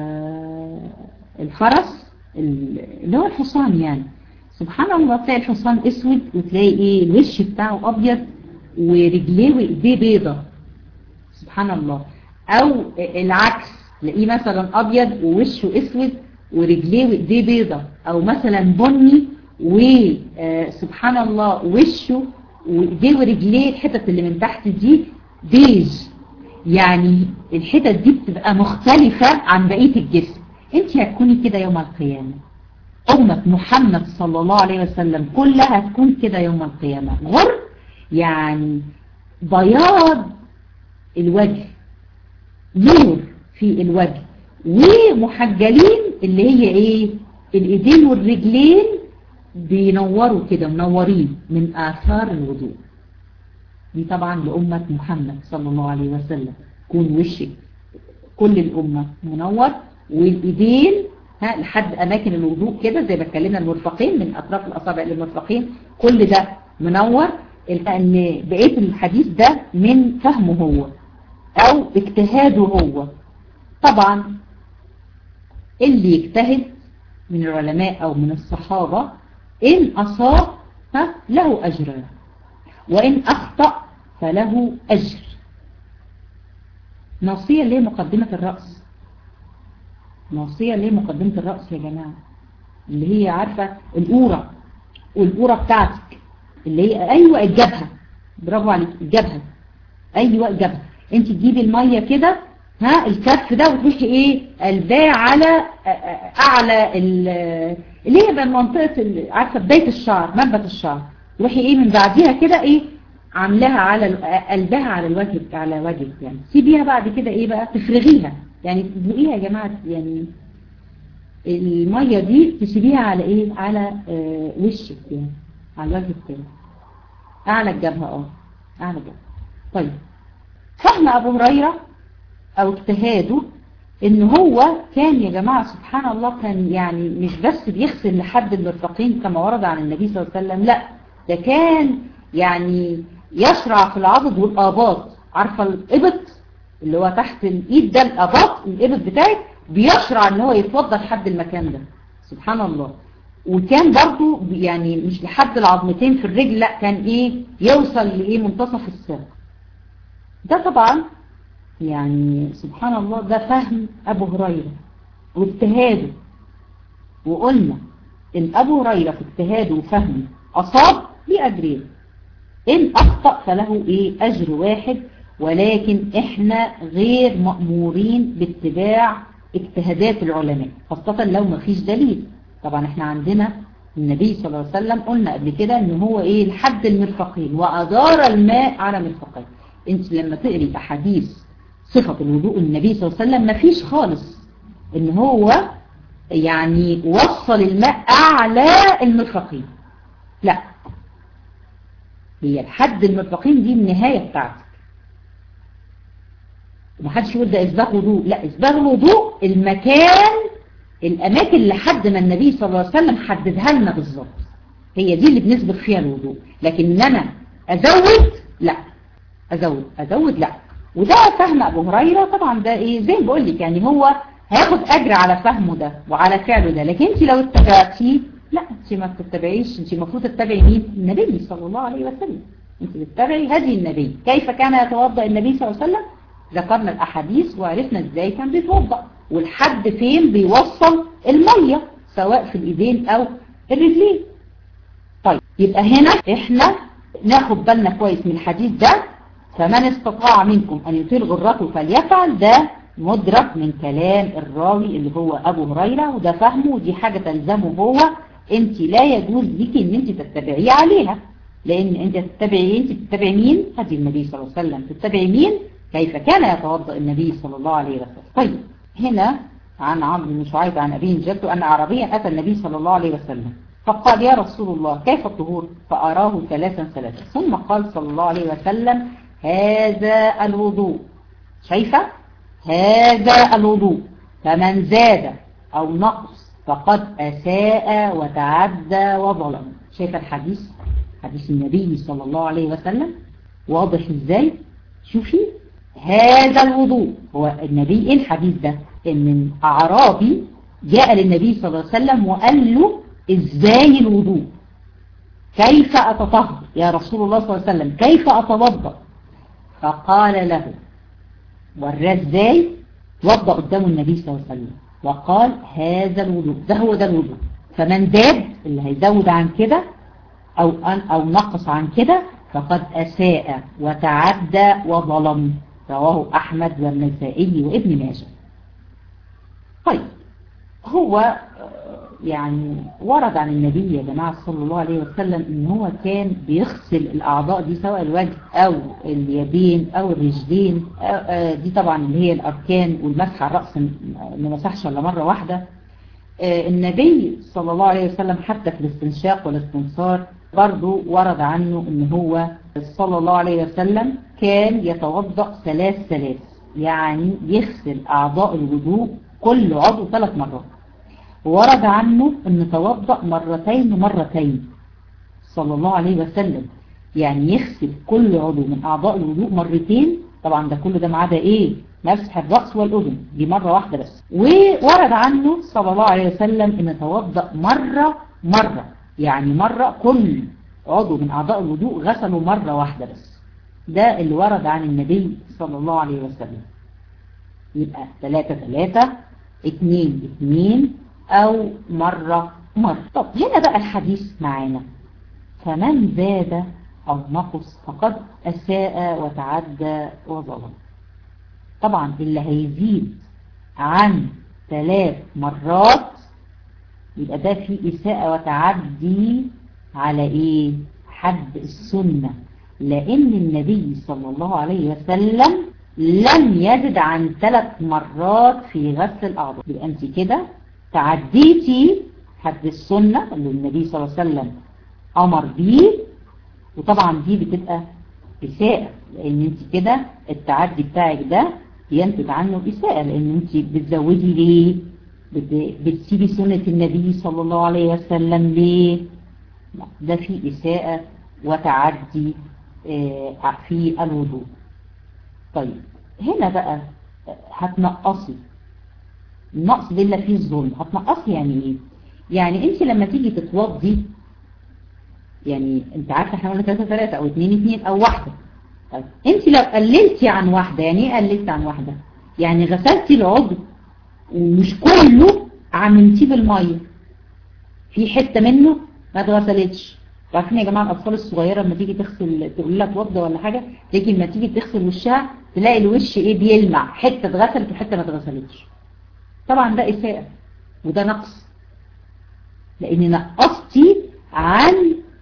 الفرس اللي هو الحصان يعني سبحان الله تلاقي الحصان اسود وتلاقي ايه الوش بتاعه ابيض ورجليه وايديه بيضة سبحان الله او العكس تلاقيه مثلا ابيض ووشه اسود ورجليه وايديه بيضة او مثلا بني وسبحان الله وشه وايديه ورجليه الحتت اللي من تحت دي بيج يعني الحتت دي بتبقى مختلفة عن بقية الجسم انت هتكوني كده يوم القيامة أمة محمد صلى الله عليه وسلم كلها هتكون كده يوم القيامة غر يعني بياض الوجه نور في الوجه ومحجلين اللي هي ايه الايدين والرجلين بينوروا كده منورين من آثار الوضوء دي طبعا لأمة محمد صلى الله عليه وسلم كون وشك كل الأمة منور والإيدين ها لحد أماكن الوضوء كده زي ما اتكلمنا المرفقين من أطراف الأصابع للمرفقين كل ده منور لأن بقية الحديث ده من فهمه هو أو اجتهاده هو طبعا اللي يجتهد من العلماء أو من الصحابة إن أصاب ها له أجران وإن أخطأ فله أجر ناصية ليه مقدمة الرأس ناصية ليه مقدمة الرأس يا جماعة اللي هي عارفة الأورة والأورة بتاعتك اللي هي أيوة الجبهة برافو عليك الجبهة أيوة الجبهة انت تجيبي المية كده ها الكف ده وتروحي ايه قلباه على اعلى اللي هي منطقة عارفة بداية الشعر منبت الشعر تروحي ايه من بعديها كده ايه عاملاها على قلبها على الوجه على وجهك يعني سيبيها بعد كده ايه بقى تفرغيها يعني تدلقيها يا جماعة يعني المية دي تسيبيها على ايه على آه وشك يعني على الوجه التاني اعلى الجبهة اه اعلى الجبهة طيب فهم ابو هريرة او اجتهاده ان هو كان يا جماعة سبحان الله كان يعني مش بس بيغسل لحد المرفقين كما ورد عن النبي صلى الله عليه وسلم لا ده كان يعني يشرع في العضد والآباط عارفة الإبط اللي هو تحت الإيد ده الآباط الإبط بتاعك بيشرع ان هو يتوضى لحد المكان ده سبحان الله وكان برضو يعني مش لحد العظمتين في الرجل لا كان ايه يوصل لايه منتصف الساق ده طبعا يعني سبحان الله ده فهم ابو هريرة واجتهاده وقلنا ان ابو هريرة في اجتهاده وفهمه اصاب ليه اجرين ان اخطأ فله ايه اجر واحد ولكن احنا غير مأمورين باتباع اجتهادات العلماء خاصة لو ما فيش دليل طبعا احنا عندنا النبي صلى الله عليه وسلم قلنا قبل كده ان هو ايه لحد المرفقين وادار الماء على مرفقين انت لما تقري احاديث صفة الوضوء النبي صلى الله عليه وسلم ما فيش خالص ان هو يعني وصل الماء اعلى المرفقين لا هي لحد المرفقين دي النهاية بتاعتك ومحدش يقول ده اسباغ وضوء لا اسباغ الوضوء المكان الاماكن اللي حد ما النبي صلى الله عليه وسلم حددها لنا بالظبط هي دي اللي بنسبق فيها الوضوء لكن ان انا ازود لا ازود ازود لا وده فهم ابو هريره طبعا ده ايه زي ما بقول لك يعني هو هياخد اجر على فهمه ده وعلى فعله ده لكن انت لو اتبعتيه لا انت ما بتتبعيش انت المفروض تتبعي مين النبي صلى الله عليه وسلم انت بتتبعي هدي النبي كيف كان يتوضا النبي صلى الله عليه وسلم ذكرنا الأحاديث وعرفنا ازاي كان بيتوضأ والحد فين بيوصل المية سواء في الإيدين أو الرجلين طيب يبقى هنا احنا ناخد بالنا كويس من الحديث ده فمن استطاع منكم أن يطيل غرته فليفعل ده مدرك من كلام الراوي اللي هو أبو هريرة وده فهمه ودي حاجة تلزمه هو انت لا يجوز لك ان انت تتبعيه عليها لان انت تتبعي انت تتبعي مين هدي النبي صلى الله عليه وسلم تتبعي مين كيف كان يتوضأ النبي صلى الله عليه وسلم طيب هنا عن عمرو بن شعيب عن أبيه جدته أن عربيا أتى النبي صلى الله عليه وسلم فقال يا رسول الله كيف الطهور فأراه ثلاثا ثلاثا ثم قال صلى الله عليه وسلم هذا الوضوء شايفة هذا الوضوء فمن زاد أو نقص فقد أساء وتعدى وظلم شايفة الحديث حديث النبي صلى الله عليه وسلم واضح ازاي شوفي هذا الوضوء هو النبي ايه الحديث ده ان اعرابي جاء للنبي صلى الله عليه وسلم وقال له ازاي الوضوء كيف اتطهر يا رسول الله صلى الله عليه وسلم كيف اتوضا فقال له وراه ازاي وضى قدام النبي صلى الله عليه وسلم وقال هذا الوضوء ده هو ده الوضوء فمن زاد اللي هيزود عن كده او او نقص عن كده فقد اساء وتعدى وظلم رواه أحمد والنسائي وابن ماجه طيب هو يعني ورد عن النبي يا جماعة صلى الله عليه وسلم ان هو كان بيغسل الأعضاء دي سواء الوجه أو اليدين أو الرجلين دي طبعا اللي هي الأركان والمسح على الرأس ما مسحش إلا مرة واحدة النبي صلى الله عليه وسلم حتى في الاستنشاق والاستنصار برضو ورد عنه ان هو صلى الله عليه وسلم كان يتوضأ ثلاث ثلاث يعني يغسل أعضاء الوضوء كل عضو ثلاث مرات ورد عنه ان توضأ مرتين مرتين صلى الله عليه وسلم يعني يغسل كل عضو من أعضاء الوضوء مرتين طبعا ده كل ده ما عدا ايه مسح الرأس والأذن دي مرة واحدة بس وورد عنه صلى الله عليه وسلم ان توضأ مرة مرة يعني مرة كل عضو من أعضاء الوضوء غسله مرة واحدة بس ده اللي ورد عن النبي صلى الله عليه وسلم يبقى ثلاثة ثلاثة اتنين اتنين أو مرة مرة طب هنا بقى الحديث معانا فمن زاد أو نقص فقد أساء وتعدى وظلم طبعا اللي هيزيد عن ثلاث مرات يبقى ده في إساءة وتعدي على إيه حد السنة لأن النبي صلى الله عليه وسلم لم يزد عن ثلاث مرات في غسل الأعضاء يبقى أنت كده تعديتي حد السنة اللي النبي صلى الله عليه وسلم أمر بيه وطبعا دي بتبقى إساءة لأن أنت كده التعدي بتاعك ده ينتج عنه إساءة لأن أنت بتزودي ليه بتسيبي سنة النبي صلى الله عليه وسلم ليه ده في إساءة وتعدي في الوضوء طيب هنا بقى هتنقصي النقص ده اللي فيه الظلم هتنقصي يعني ايه يعني انت لما تيجي تتوضي يعني انت عارفه احنا قلنا 3 3 او 2 2 او واحده طيب انت لو قللتي عن واحده يعني ايه قللت عن واحده يعني غسلتي العضو ومش كله عملتيه بالميه في حته منه ما اتغسلتش عارفين يا جماعه الاطفال الصغيره لما تيجي تغسل تقول لها اتوضى ولا حاجه تيجي لما تيجي تغسل وشها تلاقي الوش ايه بيلمع حته اتغسلت وحته ما اتغسلتش طبعا ده اساءه وده نقص لان نقصتي عن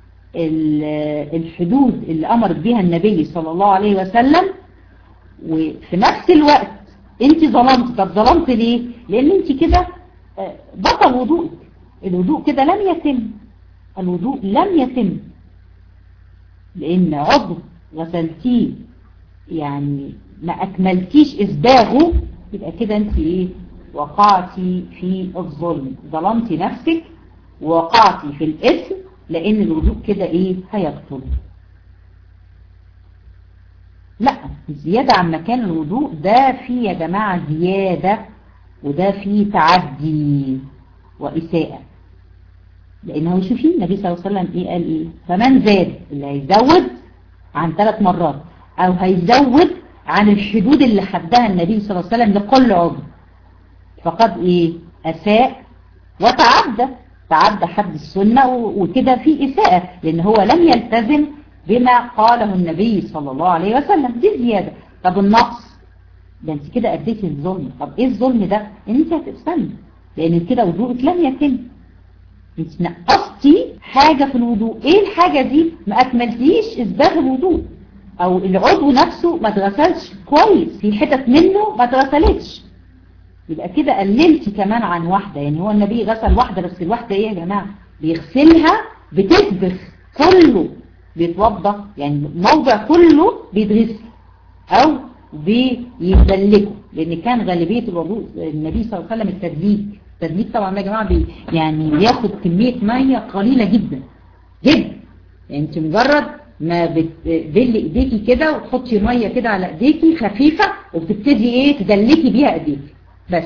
الحدود اللي امر بها النبي صلى الله عليه وسلم وفي نفس الوقت انت ظلمت طب ظلمت ليه لان انت كده بطل وضوءك الوضوء كده لم يتم الوضوء لم يتم لان عضو غسلتيه يعني ما اكملتيش اسباغه يبقى كده انت ايه وقعتي في الظلم ظلمتي نفسك ووقعتي في الاثم لان الوضوء كده ايه هيبطل لا زيادة عن مكان الوضوء ده فيه يا جماعة زيادة وده فيه تعدي وإساءة لأنه شوفي النبي صلى الله عليه وسلم إيه قال إيه فمن زاد اللي هيزود عن ثلاث مرات أو هيزود عن الحدود اللي حدها النبي صلى الله عليه وسلم لكل عضو فقد إيه أساء وتعدى تعدى حد السنة وكده في إساءة لأن هو لم يلتزم بما قاله النبي صلى الله عليه وسلم دي زيادة طب النقص ده انت كده اديتي الظلم طب ايه الظلم ده ان انت هتقسمي لان كده وضوءك لم يتم انت نقصتي حاجة في الوضوء ايه الحاجة دي ما اكملتيش اسباغ الوضوء او العضو نفسه ما اتغسلش كويس في حتت منه ما اتغسلتش يبقى كده قللتي كمان عن واحدة يعني هو النبي غسل واحدة بس الواحدة ايه يا جماعة بيغسلها بتسبخ كله بيتوضى يعني الموضع كله بيتغسل او بيتدلكه لان كان غالبية الوضوء النبي صلى الله عليه وسلم التدليك التدليك طبعا يا جماعة بي يعني بياخد كمية مية قليلة جدا جدا يعني انت مجرد ما بتدلي ايديكي كده وتحطي مية كده على ايديكي خفيفة وبتبتدي ايه تدلكي بيها ايديكي بس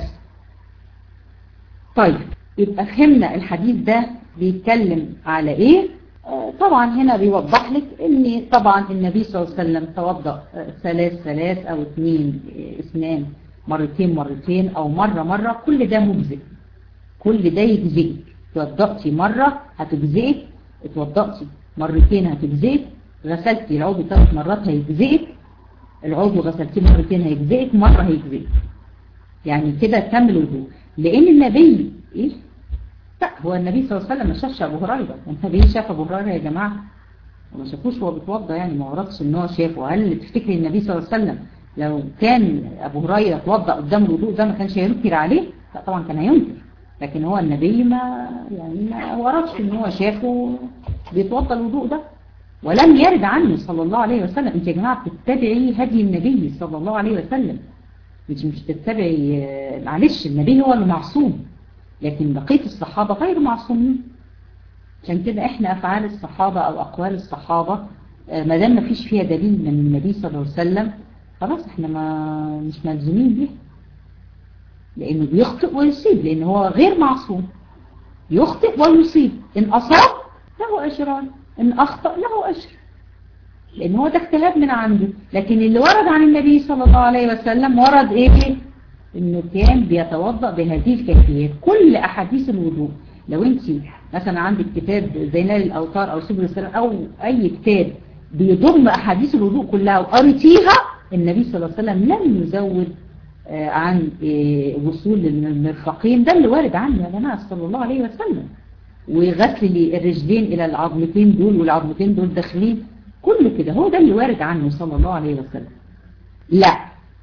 طيب يبقى فهمنا الحديث ده بيتكلم على ايه طبعا هنا بيوضح لك ان طبعا النبي صلى الله عليه وسلم توضأ ثلاث ثلاث او اثنين اثنان مرتين مرتين او مرة مرة كل ده مجزئ كل ده يجزئك توضأتي مرة هتجزئك اتوضأتي مرتين هتجزئك غسلتي العضو ثلاث مرات هيجزئك العضو غسلتيه مرتين هيجزئك مرة هيجزئك يعني كده تم الوضوء لان النبي ايه لا هو النبي صلى الله عليه وسلم ما شافش ابو هريره النبي شاف ابو هريره يا جماعه وما شافوش وهو بيتوضى يعني ما عرفش ان هو شافه هل تفتكري النبي صلى الله عليه وسلم لو كان ابو هريره اتوضى قدام الوضوء ده ما كانش هينكر عليه لا طبعا كان هينكر لكن هو النبي ما يعني ما ورثش ان هو شافه بيتوضى الوضوء ده ولم يرد عنه صلى الله عليه وسلم انت يا جماعه بتتبعي هدي النبي صلى الله عليه وسلم مش مش تتبعي معلش النبي هو المعصوم لكن بقية الصحابة غير معصومين عشان كده احنا افعال الصحابة او اقوال الصحابة ما دام ما فيش فيها دليل من النبي صلى الله عليه وسلم خلاص احنا ما مش ملزومين بيها لانه بيخطئ ويصيب لان هو غير معصوم يخطئ ويصيب ان اصاب له اجران ان اخطأ له اجر لان هو ده اجتهاد من عنده لكن اللي ورد عن النبي صلى الله عليه وسلم ورد ايه انه كان بيتوضأ بهذه الكيفيات كل احاديث الوضوء لو انت مثلا عندك كتاب زي نال الاوتار او سبل السلام او اي كتاب بيضم احاديث الوضوء كلها وقريتيها النبي صلى الله عليه وسلم لم يزود عن وصول للمرفقين ده اللي وارد عنه يا جماعه صلى الله عليه وسلم وغسل الرجلين الى العظمتين دول والعظمتين دول داخلين كله كده هو ده اللي وارد عنه صلى الله عليه وسلم لا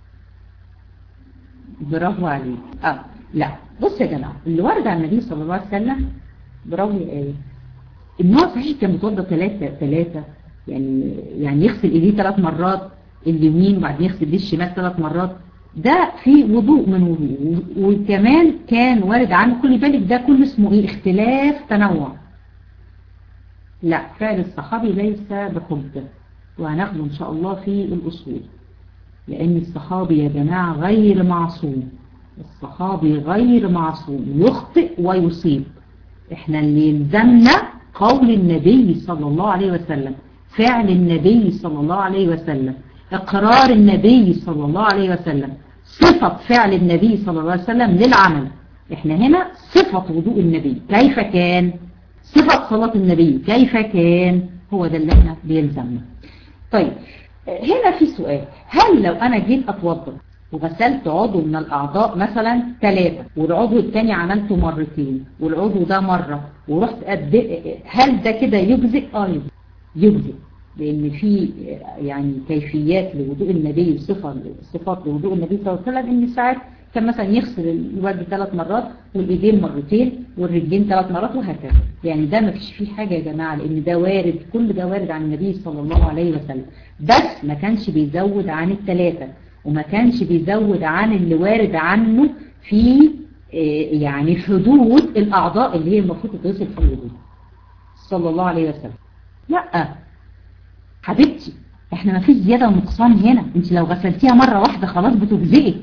برافو عليك اه لا بص يا جماعه اللي ورد عن النبي صلى الله عليه وسلم برافو ايه ان هو صحيح كان متوضى ثلاثه ثلاثه يعني يعني يغسل ايديه ثلاث مرات اليمين وبعدين يغسل ايديه الشمال ثلاث مرات ده في وضوء من وضوء وكمان كان وارد عنه كل بالك ده كله اسمه ايه اختلاف تنوع لا فعل الصحابي ليس بحجة وهناخده ان شاء الله في الاصول لان الصحابي يا جماعة غير معصوم الصحابي غير معصوم يخطئ ويصيب احنا اللي يلزمنا قول النبي صلى الله عليه وسلم فعل النبي صلى الله عليه وسلم اقرار النبي صلى الله عليه وسلم صفة فعل النبي صلى الله عليه وسلم للعمل احنا هنا صفة وضوء النبي كيف كان صفة صلاة النبي كيف كان هو ده اللي احنا بيلزمنا طيب هنا في سؤال هل لو انا جيت اتوضا وغسلت عضو من الأعضاء مثلا ثلاثة والعضو الثاني عملته مرتين والعضو ده مرة ورحت قد هل ده كده يجزئ؟ اه يجزئ يجزئ لأن في يعني كيفيات لوضوء النبي صفة صفات لوضوء النبي صلى الله عليه وسلم إن ساعات كان مثلا يغسل الوجه ثلاث مرات والإيدين مرتين والرجلين ثلاث مرات وهكذا يعني ده ما فيش فيه حاجة يا جماعة لأن ده وارد كل ده وارد عن النبي صلى الله عليه وسلم بس ما كانش بيزود عن الثلاثة وما كانش بيزود عن اللي وارد عنه في يعني حدود الأعضاء اللي هي المفروض تتغسل في الوضوء صلى الله عليه وسلم لا حبيبتي احنا ما فيش زيادة ونقصان هنا انت لو غسلتيها مرة واحدة خلاص بتجزئك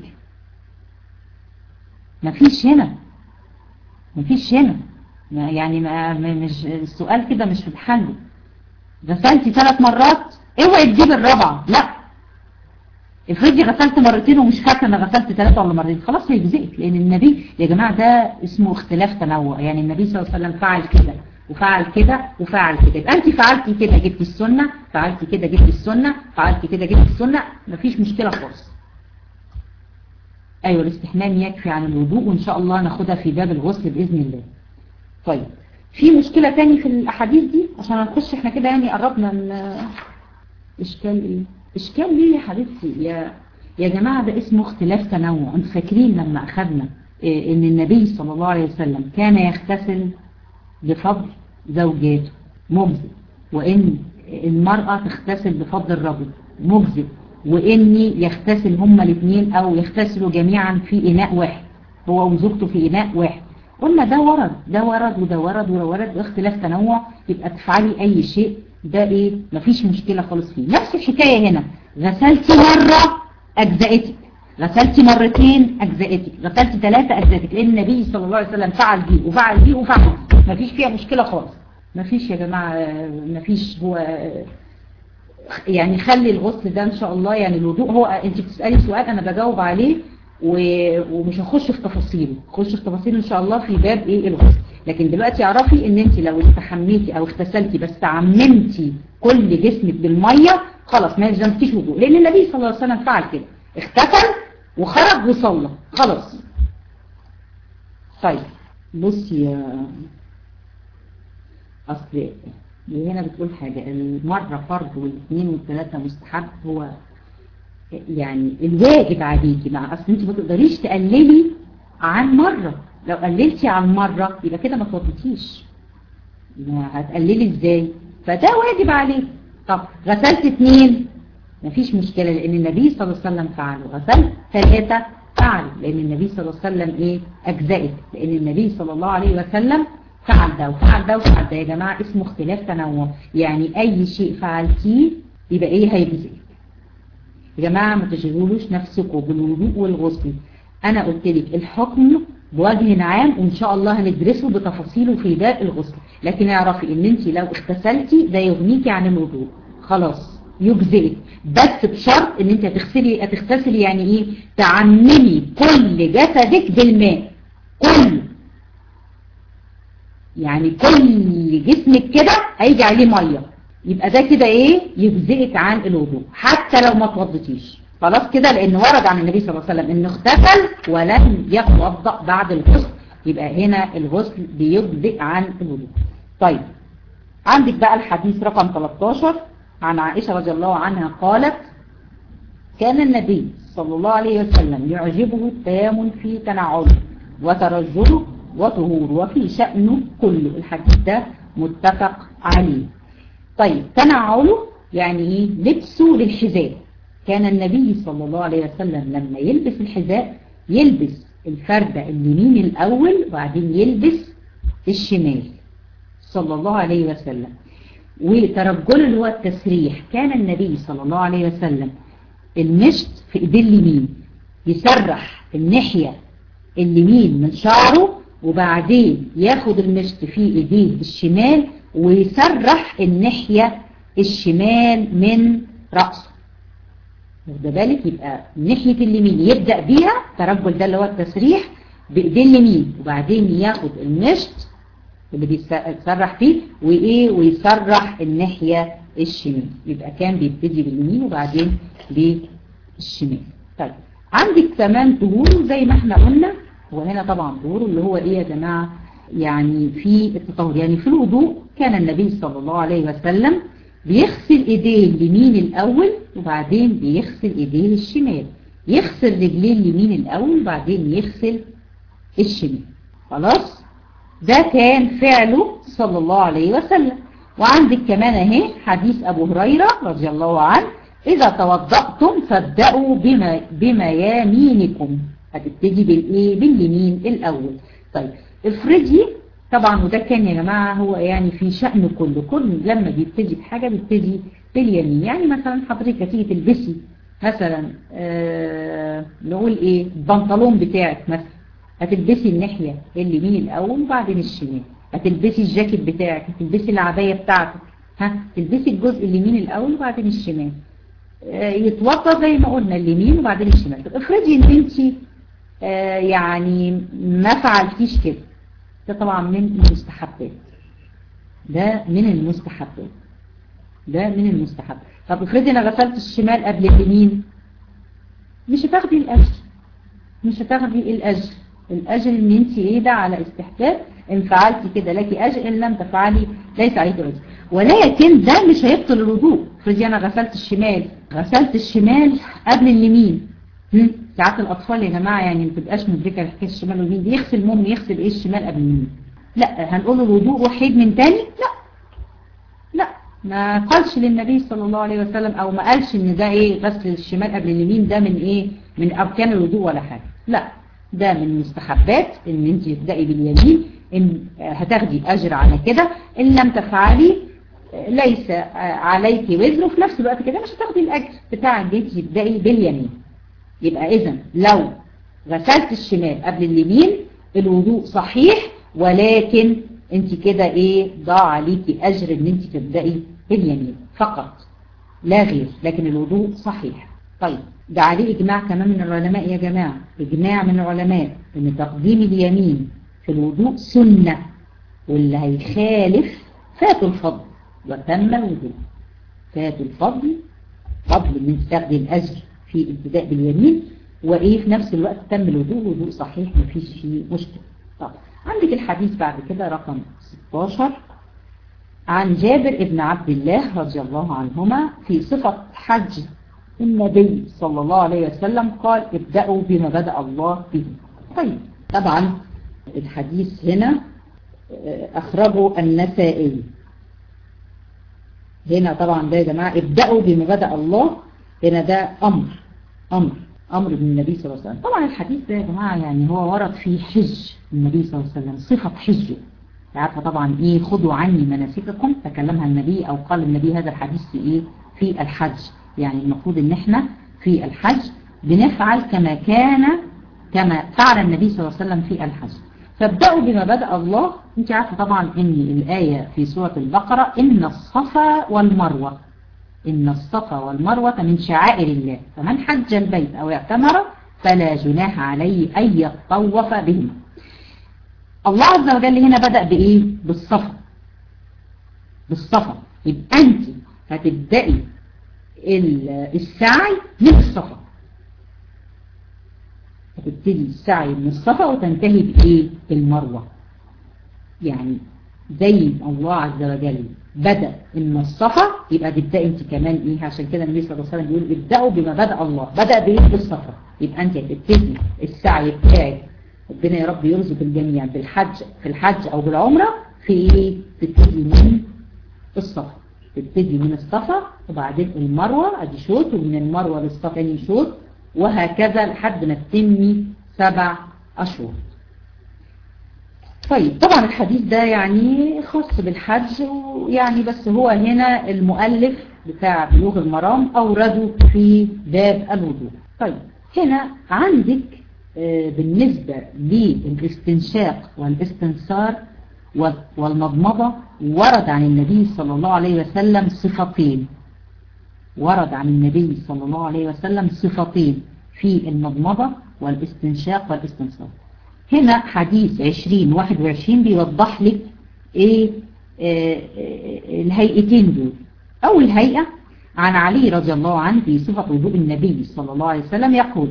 ما فيش هنا ما فيش هنا يعني ما مش السؤال كده مش في الحل غسلتي ثلاث مرات اوعي تجيب الرابعة لا افرضي غسلت مرتين ومش فاكره انا غسلت ثلاثه ولا مرتين خلاص هيجزئك لان النبي يا جماعه ده اسمه اختلاف تنوع يعني النبي صلى الله عليه وسلم فعل كده وفعل كده وفعل كده يبقى انت فعلتي كده جبتي السنه فعلتي كده جبتي السنه فعلتي كده جبتي السنه مفيش مشكله خالص ايوه الاستحمام يكفي عن الوضوء وان شاء الله ناخدها في باب الغسل باذن الله طيب في مشكله تاني في الاحاديث دي عشان هنخش احنا كده يعني قربنا من اشكال ايه اشكال ليه يا حبيبتي يا يا جماعة ده اسمه اختلاف تنوع انتوا فاكرين لما اخذنا إيه ان النبي صلى الله عليه وسلم كان يغتسل بفضل زوجاته مجزئ وان المرأة تغتسل بفضل الرجل مجزئ وان يغتسل هما الاثنين او يغتسلوا جميعا في اناء واحد هو وزوجته في اناء واحد قلنا ده ورد ده ورد وده ورد وده ورد واختلاف تنوع يبقى تفعلي اي شيء ده ايه مفيش مشكلة خالص فيه نفس الحكاية هنا غسلتي مرة اجزأتك غسلتي مرتين اجزأتك غسلتي ثلاثة اجزأتك لان النبي صلى الله عليه وسلم فعل دي وفعل دي وفعل دي مفيش فيها مشكلة خالص مفيش يا جماعة مفيش هو يعني خلي الغسل ده ان شاء الله يعني الوضوء هو انت بتسألي سؤال انا بجاوب عليه ومش هخش في تفاصيله خش في تفاصيل ان شاء الله في باب ايه الغسل لكن دلوقتي اعرفي ان انت لو استحميتي او اغتسلتي بس عممتي كل جسمك بالمية خلاص ما يلزمكيش وضوء لان النبي صلى الله عليه وسلم فعل كده اغتسل وخرج وصلى خلاص طيب بصي يا اصل هنا بتقول حاجة المرة فرض والاثنين والثلاثة مستحب هو يعني الواجب عليكي مع اصل انت ما تقدريش تقللي عن مرة لو قللتي عن مرة يبقى كده ما توضيتيش هتقللي ازاي فده واجب عليك طب غسلت اثنين مفيش مشكلة لان النبي صلى الله عليه وسلم فعله غسلت ثلاثة فعل لان النبي صلى الله عليه وسلم ايه اجزائت لان النبي صلى الله عليه وسلم فعل ده وفعل ده وفعل ده يا جماعة اسمه اختلاف تنوع يعني اي شيء فعلتيه يبقى ايه هيجزئك يا جماعة ما تشغلوش نفسكم بالوضوء والغسل انا قلت لك الحكم بوجه عام وان شاء الله هندرسه بتفاصيله في باب الغسل لكن اعرفي ان انت لو اغتسلتي ده يغنيكي عن الوضوء خلاص يجزئك بس بشرط ان انت هتغسلي هتغتسلي يعني ايه تعممي كل جسدك بالماء كل يعني كل جسمك كده هيجي عليه ميه يبقى ده كده ايه يجزئك عن الوضوء حتى لو ما توضتيش خلاص كده لان ورد عن النبي صلى الله عليه وسلم انه اغتسل ولم يتوضا بعد الغسل يبقى هنا الغسل بيجزئ عن الوضوء طيب عندك بقى الحديث رقم 13 عن عائشة رضي الله عنها قالت كان النبي صلى الله عليه وسلم يعجبه التيامن في تنعله وترجله وطهوره وفي شأنه كله الحديث ده متفق عليه طيب تنعله يعني ايه لبسه للحذاء كان النبي صلى الله عليه وسلم لما يلبس الحذاء يلبس الفردة اليمين الأول وبعدين يلبس الشمال صلى الله عليه وسلم وترجل اللي هو التسريح كان النبي صلى الله عليه وسلم المشط في ايديه اليمين يسرح الناحية اليمين من شعره وبعدين ياخد المشط في ايديه الشمال ويسرح الناحية الشمال من رأسه واخد بالك يبقى ناحية اليمين يبدأ بيها ترجل ده اللي هو التسريح بايديه اليمين وبعدين ياخد المشط اللي بيسرح فيه وايه ويسرح الناحية الشمال يبقى كان بيبتدي باليمين وبعدين بالشمال طيب عندك كمان طهور زي ما احنا قلنا وهنا طبعا طهور اللي هو ايه يا جماعة يعني في التطهر يعني في الوضوء كان النبي صلى الله عليه وسلم بيغسل ايديه اليمين الاول وبعدين بيغسل ايديه الشمال يغسل رجليه اليمين الاول وبعدين يغسل الشمال خلاص ده كان فعله صلى الله عليه وسلم وعندك كمان اهي حديث ابو هريرة رضي الله عنه اذا توضأتم فابدأوا بما بميامينكم هتبتدي بالايه باليمين الاول طيب افرضي طبعا وده كان يا جماعة هو يعني في شأن كله كل لما بيبتدي بحاجة بيبتدي باليمين يعني مثلا حضرتك هتيجي تلبسي مثلا آه نقول ايه البنطلون بتاعك مثلا هتلبسي الناحية اليمين الاول وبعدين الشمال هتلبسي الجاكيت بتاعك هتلبسي العباية بتاعتك ها تلبسي الجزء اليمين الاول وبعدين الشمال آه يتوضى زي ما قلنا اليمين وبعدين الشمال طب افرضي ان انت آه يعني ما فعلتيش كده ده طبعا من المستحبات ده من المستحبات ده من المستحبات طب افرضي انا غسلت الشمال قبل اليمين مش هتاخدي الاجر مش هتاخدي الاجر الاجر ان انت ايه ده على استحباب ان فعلتي كده لك اجر ان لم تفعلي ليس عليك اجر ولكن ده مش هيبطل الوضوء افرضي انا غسلت الشمال غسلت الشمال قبل اليمين ساعات الاطفال يا جماعه يعني ما بتبقاش مدركه حكايه الشمال واليمين دي يغسل مهم يغسل ايه الشمال قبل اليمين لا هنقول له الوضوء وحيد من تاني لا لا ما قالش للنبي صلى الله عليه وسلم او ما قالش ان ده ايه غسل الشمال قبل اليمين ده من ايه من اركان الوضوء ولا حاجه لا ده من المستحبات ان انت تبدأي باليمين ان هتاخدي اجر على كده ان لم تفعلي ليس عليك وزر وفي نفس الوقت كده مش هتاخدي الاجر بتاع ان انت تبدأي باليمين يبقى اذا لو غسلت الشمال قبل اليمين الوضوء صحيح ولكن انت كده ايه ضاع عليكي اجر ان انت تبدأي باليمين فقط لا غير لكن الوضوء صحيح طيب ده عليه إجماع كمان من العلماء يا جماعة إجماع من العلماء إن تقديم اليمين في الوضوء سنة واللي هيخالف فات الفضل وتم الوضوء فات الفضل فضل ان انت تاخدي الأجر في الابتداء باليمين وإيه في نفس الوقت تم الوضوء وضوء صحيح مفيش فيه مشكلة طب عندك الحديث بعد كده رقم 16 عن جابر ابن عبد الله رضي الله عنهما في صفة حج النبي صلى الله عليه وسلم قال ابدأوا بما بدأ الله به طيب طبعا الحديث هنا أخرجه النسائي هنا طبعا ده يا جماعة ابدأوا بما بدأ الله هنا ده أمر أمر أمر من النبي صلى الله عليه وسلم طبعا الحديث ده يا جماعة يعني هو ورد فيه حج النبي صلى الله عليه وسلم صفة حجه عارفة طبعا ايه خذوا عني مناسككم تكلمها النبي او قال النبي هذا الحديث في ايه في الحج يعني المفروض ان احنا في الحج بنفعل كما كان كما فعل النبي صلى الله عليه وسلم في الحج فابدأوا بما بدأ الله انت عارفة طبعا ان الآية في سورة البقرة ان الصفا والمروة ان الصفا والمروة من شعائر الله فمن حج البيت او اعتمر فلا جناح عليه ان يطوف بهما الله عز وجل هنا بدأ بإيه بالصفا بالصفا يبقى أنت هتبدأي السعي من الصفا هتبتدي السعي من الصفا وتنتهي بإيه بالمروة يعني زي الله عز وجل بدأ من الصفا يبقى تبدأ انت كمان ايه عشان كده النبي صلى الله عليه وسلم بيقول ابدأوا بما بدأ الله بدأ بايه بالصفا يبقى انت هتبتدي السعي بتاعك ربنا يا رب يرزق الجميع بالحج في الحج او بالعمرة في ايه تبتدي من الصفا تبتدي من الصفا وبعدين المروة ادي شوط ومن المروة للصفا تاني شوط وهكذا لحد ما تتمي سبع أشهر طيب طبعا الحديث ده يعني خاص بالحج ويعني بس هو هنا المؤلف بتاع بلوغ المرام أورده في باب الوضوء طيب هنا عندك بالنسبة للاستنشاق والاستنصار والمضمضة ورد عن النبي صلى الله عليه وسلم صفتين ورد عن النبي صلى الله عليه وسلم صفتين في المضمضة والاستنشاق والاستنصار هنا حديث 20 21 بيوضح لك ايه آه الهيئتين دول اول هيئة عن علي رضي الله عنه في صفة وضوء النبي صلى الله عليه وسلم يقول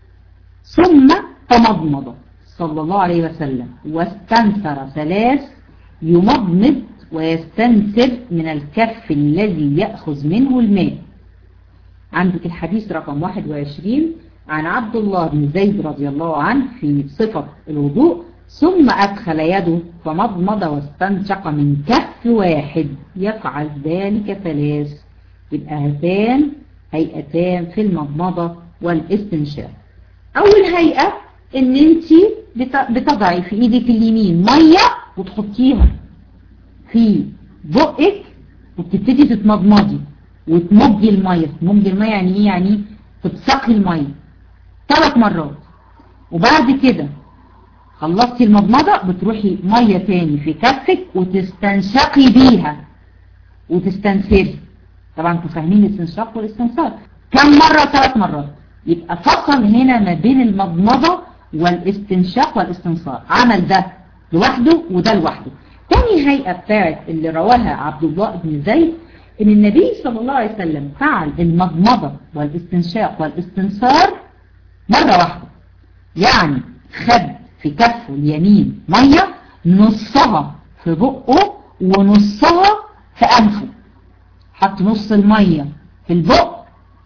ثم تمضمض صلى الله عليه وسلم واستنثر ثلاث يمضمض ويستنثر من الكف الذي يأخذ منه الماء عندك الحديث رقم 21 عن عبد الله بن زيد رضي الله عنه في صفة الوضوء ثم أدخل يده فمضمض واستنشق من كف واحد يفعل ذلك ثلاث يبقى هاتان هيئتان في المضمضة والاستنشاق أول هيئة ان انت بتضعي في ايدك اليمين مية وتحطيها في بقك وبتبتدي تتمضمضي وتمضي المية تمضي المية يعني ايه يعني تبسقي المية ثلاث مرات وبعد كده خلصتي المضمضة بتروحي مية تاني في كفك وتستنشقي بيها وتستنثري طبعا انتوا فاهمين الاستنشاق والاستنثار كم مرة ثلاث مرات يبقى فصل هنا ما بين المضمضة والاستنشاق والاستنصار عمل ده لوحده وده لوحده تاني هيئة بتاعت اللي رواها عبد الله بن زيد ان النبي صلى الله عليه وسلم فعل المضمضة والاستنشاق والاستنصار مرة واحدة يعني خد في كفه اليمين مية نصها في بقه ونصها في أنفه حط نص المية في البق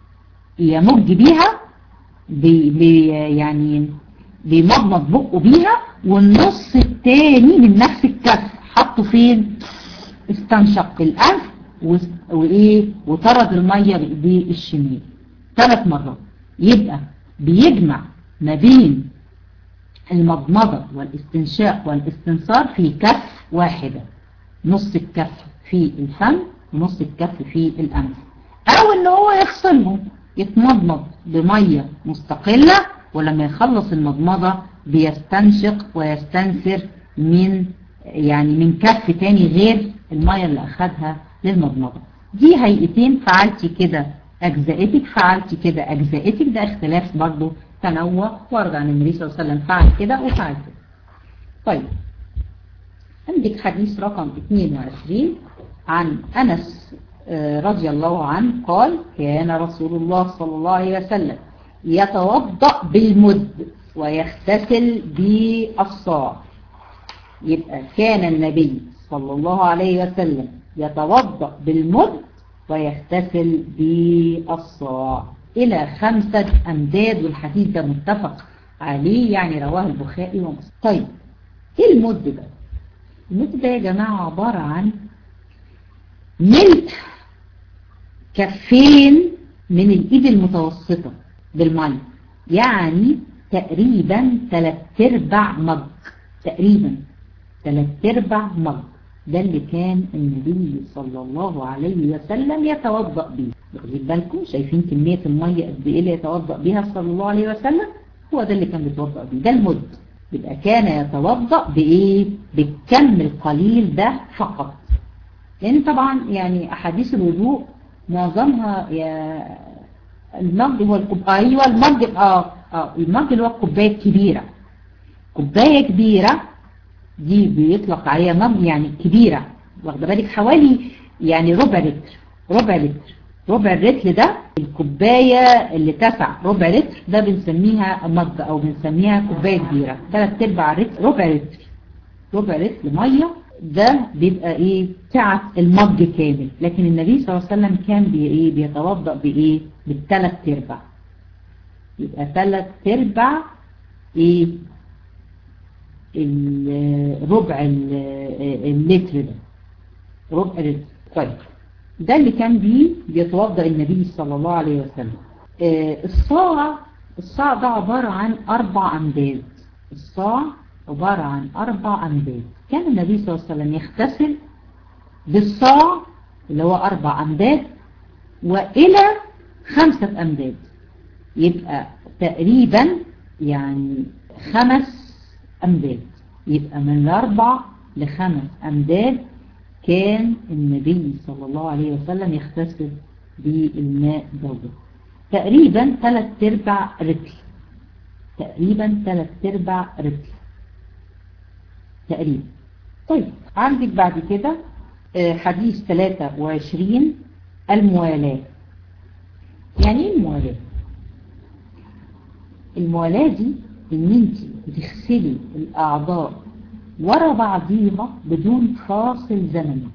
يمج بيها بي بي يعني بيمضمض بقه بيها والنص التاني من نفس الكف حطه فين استنشق الأنف وإيه وطرد المية بإيديه الشمال ثلاث مرات يبقى بيجمع ما بين المضمضة والاستنشاق والاستنصار في كف واحدة نص الكف في الفم ونص الكف في الأنف أو إن هو يفصلهم يتمضمض بمية مستقلة ولما يخلص المضمضة بيستنشق ويستنثر من يعني من كف تاني غير المية اللي أخدها للمضمضة دي هيئتين فعلتي كده أجزائتك فعلتي كده أجزائتك ده اختلاف برضو تنوع ورد عن النبي صلى الله عليه وسلم فعل كده وفعل كده طيب عندك حديث رقم 22 عن أنس رضي الله عنه قال كان رسول الله صلى الله عليه وسلم يتوضأ بالمد ويغتسل بالصاع يبقى كان النبي صلى الله عليه وسلم يتوضأ بالمد ويغتسل بالصاع إلى خمسة أمداد والحديث ده متفق عليه يعني رواه البخاري ومسلم طيب إيه المد ده؟ المد ده يا جماعة عبارة عن ملء كفين من الإيد المتوسطة بالمية يعني تقريبا ثلاث ارباع مج تقريبا ثلاث ارباع مج ده اللي كان النبي صلى الله عليه وسلم يتوضأ به واخدين بالكم شايفين كمية المية قد ايه اللي يتوضأ بها صلى الله عليه وسلم هو ده اللي كان بيتوضأ به ده المد يبقى كان يتوضأ بايه بالكم القليل ده فقط لان طبعا يعني احاديث الوضوء معظمها يا المج هو الكوب ايوه المج اه اه المج اللي هو الكوبايه الكبيره كوبايه كبيره دي بيطلق عليها مج يعني كبيره واخده بالك حوالي يعني ربع لتر ربع لتر ربع اللتر ده الكوبايه اللي تسع ربع لتر ده بنسميها مج او بنسميها كوبايه كبيره ثلاث ارباع لتر ربع لتر ربع لتر ميه ده بيبقى ايه سعة المج كامل لكن النبي صلى الله عليه وسلم كان بي ايه بيتوضأ بايه بالثلاث ارباع يبقى ثلاث ارباع ايه ربع اللتر ده ربع لتر طيب ده اللي كان بيه بيتوضأ النبي صلى الله عليه وسلم آه الصاع الصاع ده عبارة عن أربع أمداد الصاع عبارة عن أربع أمداد كان النبي صلى الله عليه وسلم يغتسل بالصاع اللي هو أربع أمداد وإلى خمسة أمداد يبقى تقريبا يعني خمس أمداد يبقى من الأربع لخمس أمداد كان النبي صلى الله عليه وسلم يغتسل بالماء دوت تقريبا ثلاث ارباع رتل تقريبا ثلاث ارباع رتل تقريبا طيب عندك بعد كده حديث 23 الموالاة يعني ايه الموالاة الموالاة دي ان انت بتغسلي الاعضاء ورا بعضيها بدون فاصل زمني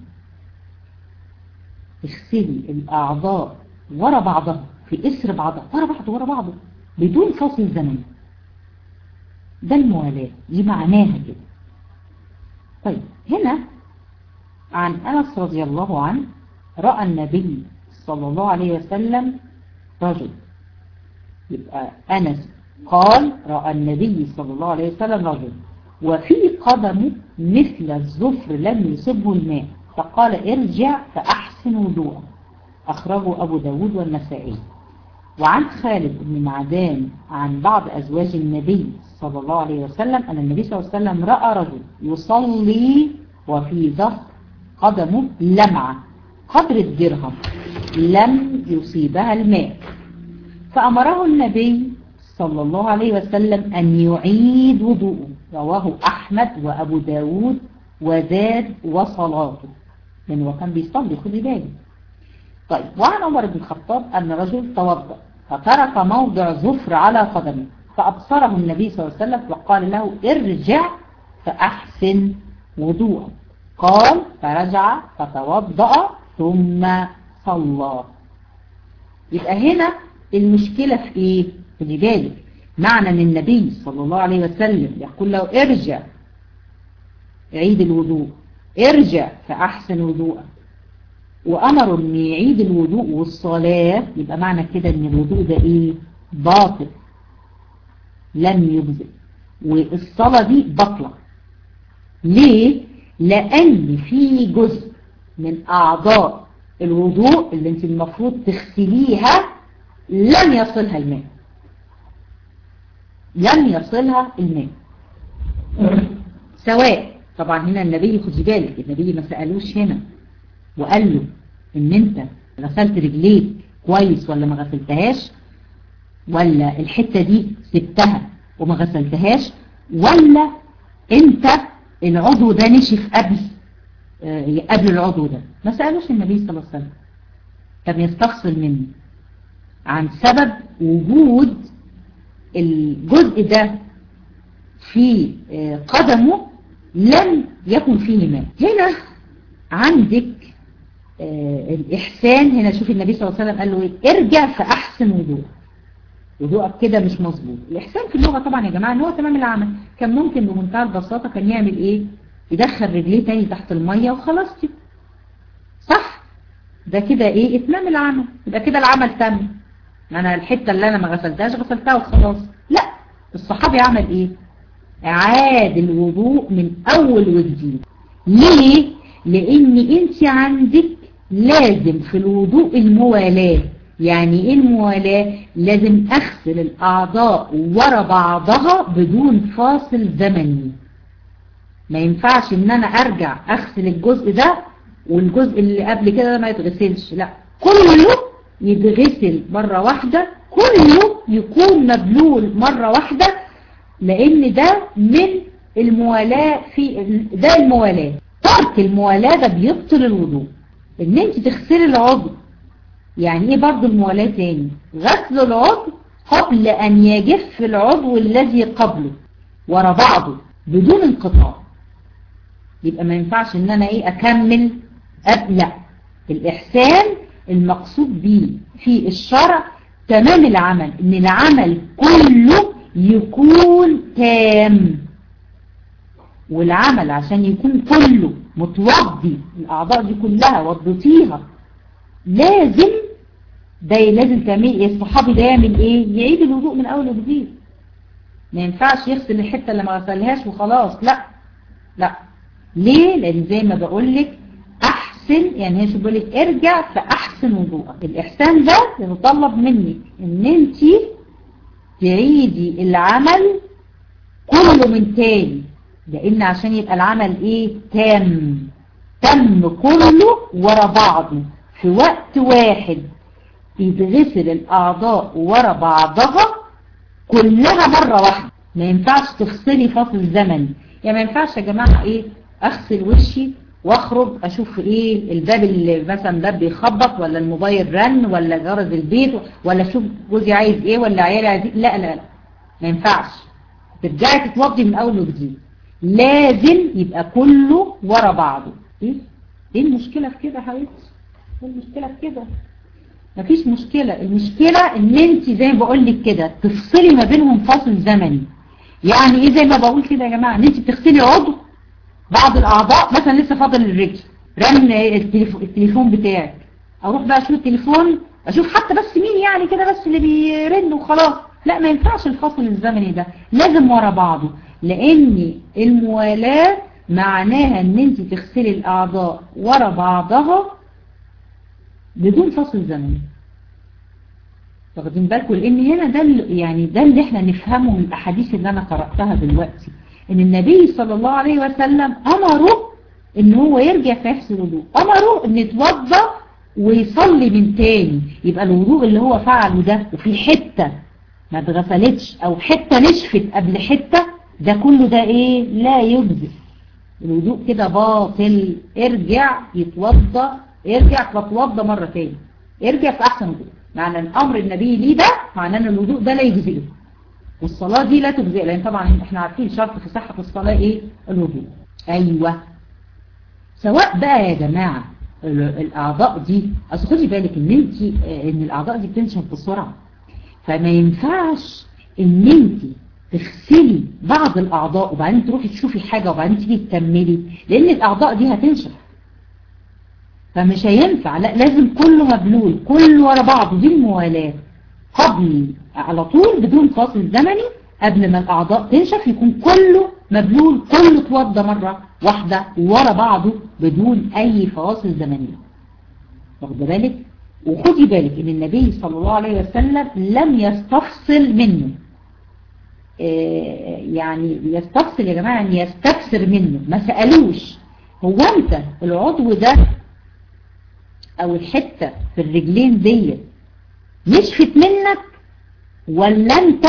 تغسلي الاعضاء ورا بعضها في اسر بعضها ورا بعض ورا بعض بدون فاصل زمني ده الموالاة دي معناها كده طيب هنا عن أنس رضي الله عنه رأى النبي صلى الله عليه وسلم رجل يبقى أنس قال رأى النبي صلى الله عليه وسلم رجل وفي قدمه مثل الزفر لم يصبه الماء فقال ارجع فأحسن وضوءا أخرجه أبو داود والنسائي وعن خالد بن معدان عن بعض أزواج النبي صلى الله عليه وسلم أن النبي صلى الله عليه وسلم رأى رجل يصلي وفي ظهر قدمه لمعة قدر الدرهم لم يصيبها الماء فأمره النبي صلى الله عليه وسلم أن يعيد وضوءه رواه أحمد وأبو داود وزاد وصلاته لأنه يعني كان بيصلي خذي بالي طيب وعن عمر بن الخطاب أن رجل توضأ فترك موضع زفر على قدمه فأبصره النبي صلى الله عليه وسلم وقال له ارجع فأحسن وضوءا قال فرجع فتوضأ ثم صلى يبقى هنا المشكلة في ايه خدي بالك معنى ان النبي صلى الله عليه وسلم يقول له ارجع عيد الوضوء ارجع فأحسن وضوءا وأمر ان يعيد الوضوء والصلاة يبقى معنى كده ان الوضوء ده ايه باطل لم يجزئ والصلاة دي بطلة ليه لأن في جزء من أعضاء الوضوء اللي انت المفروض تغسليها لم يصلها الماء لم يصلها الماء سواء طبعا هنا النبي خدي بالك النبي ما سألوش هنا وقال له ان انت غسلت رجليك كويس ولا ما غسلتهاش ولا الحتة دي سبتها وما غسلتهاش ولا انت العضو ده نشف قبل آه قبل العضو ده ما سألوش النبي صلى الله عليه وسلم كان يستفصل مني عن سبب وجود الجزء ده في آه قدمه لم يكن فيه ماء هنا عندك آه الإحسان هنا شوف النبي صلى الله عليه وسلم قال له ايه ارجع فأحسن وضوء وضوءك كده مش مظبوط الإحسان في اللغة طبعا يا جماعة ان هو تمام العمل كان ممكن بمنتهى البساطة كان يعمل ايه يدخل رجليه تاني تحت المية وخلاص كده صح ده كده ايه اتمام العمل يبقى كده العمل تم انا الحتة اللي انا ما غسلتهاش غسلتها وخلاص لا الصحابي عمل ايه اعاد الوضوء من اول وجديد ليه لان انت عندك لازم في الوضوء الموالاة يعني ايه الموالاة لازم اغسل الاعضاء ورا بعضها بدون فاصل زمني ما ينفعش ان انا ارجع اغسل الجزء ده والجزء اللي قبل كده ما يتغسلش لا كله يتغسل مرة واحدة كله يكون مبلول مرة واحدة لان ده من الموالاة في ده الموالاة ترك الموالاة ده بيبطل الوضوء ان انت تغسلي العضو يعني ايه برضو الموالاة تاني غسل العضو قبل ان يجف العضو الذي قبله ورا بعضه بدون انقطاع يبقى ما ينفعش ان انا ايه اكمل لا الاحسان المقصود به في الشرع تمام العمل ان العمل كله يكون تام والعمل عشان يكون كله متوضي الاعضاء دي كلها وضطيها لازم ده لازم تعمل الصحابي ده يعمل ايه يعيد الوضوء من اول وجديد ما ينفعش يغسل الحتة اللي ما غسلهاش وخلاص لا لا ليه لان زي ما بقول لك احسن يعني هي شو بقول لك ارجع فاحسن وضوءك الاحسان ده يتطلب منك ان انت تعيدي العمل كله من تاني لان عشان يبقى العمل ايه تام تم كله ورا بعضه في وقت واحد يتغسل الاعضاء ورا بعضها كلها مرة واحدة ما ينفعش تفصلي فاصل زمني يعني ما ينفعش يا جماعة ايه اغسل وشي واخرج اشوف ايه الباب اللي مثلا باب بيخبط ولا الموبايل رن ولا جرس البيت ولا اشوف جوزي عايز ايه ولا عيالي عايز ايه لا لا لا ما ينفعش ترجعي تتوضي من اول وجديد لازم يبقى كله ورا بعضه ايه ايه المشكلة في كده يا حبيبتي ايه المشكلة في كده مفيش مشكلة المشكلة ان انت زي ما بقول لك كده تفصلي ما بينهم فاصل زمني يعني ايه زي ما بقول كده يا جماعة ان انت بتغسلي عضو بعض الاعضاء مثلا لسه فاضل الرجل رن التليفون بتاعك اروح بقى اشوف التليفون اشوف حتى بس مين يعني كده بس اللي بيرن وخلاص لا ما ينفعش الفصل الزمني ده لازم ورا بعضه لان الموالاة معناها ان انت تغسلي الاعضاء ورا بعضها بدون فصل زمني واخدين بالكم لان هنا ده يعني ده اللي احنا نفهمه من الاحاديث اللي انا قراتها دلوقتي ان النبي صلى الله عليه وسلم امره ان هو يرجع في نفس الوضوء امره ان يتوضا ويصلي من تاني يبقى الوضوء اللي هو فعله ده وفي حته ما اتغسلتش او حته نشفت قبل حته ده كله ده ايه لا يجزي الوضوء كده باطل ارجع يتوضا ارجع فتوضى مرة تاني ارجع في احسن وضوء معنى ان امر النبي ليه ده معنى ان الوضوء ده لا يجزئه والصلاة دي لا تجزئ لان طبعا احنا عارفين شرط في صحة الصلاة ايه الوضوء ايوه سواء بقى يا جماعة الاعضاء دي اصل خدي بالك ان انت ان الاعضاء دي بتنشف بسرعة فما ينفعش ان انت تغسلي بعض الاعضاء وبعدين تروحي تشوفي حاجة وبعدين تيجي تكملي لان الاعضاء دي هتنشف فمش هينفع لا لازم كله مبلول كله ورا بعضه دي الموالاة قبل على طول بدون فاصل زمني قبل ما الأعضاء تنشف يكون كله مبلول كله توضى مرة واحدة ورا بعضه بدون أي فواصل زمنية واخد بالك وخدي بالك ان النبي صلى الله عليه وسلم لم يستفصل منه يعني يستفصل يا جماعة يعني يستفسر منه ما سألوش هو انت العضو ده او الحتة في الرجلين دي نشفت منك ولا انت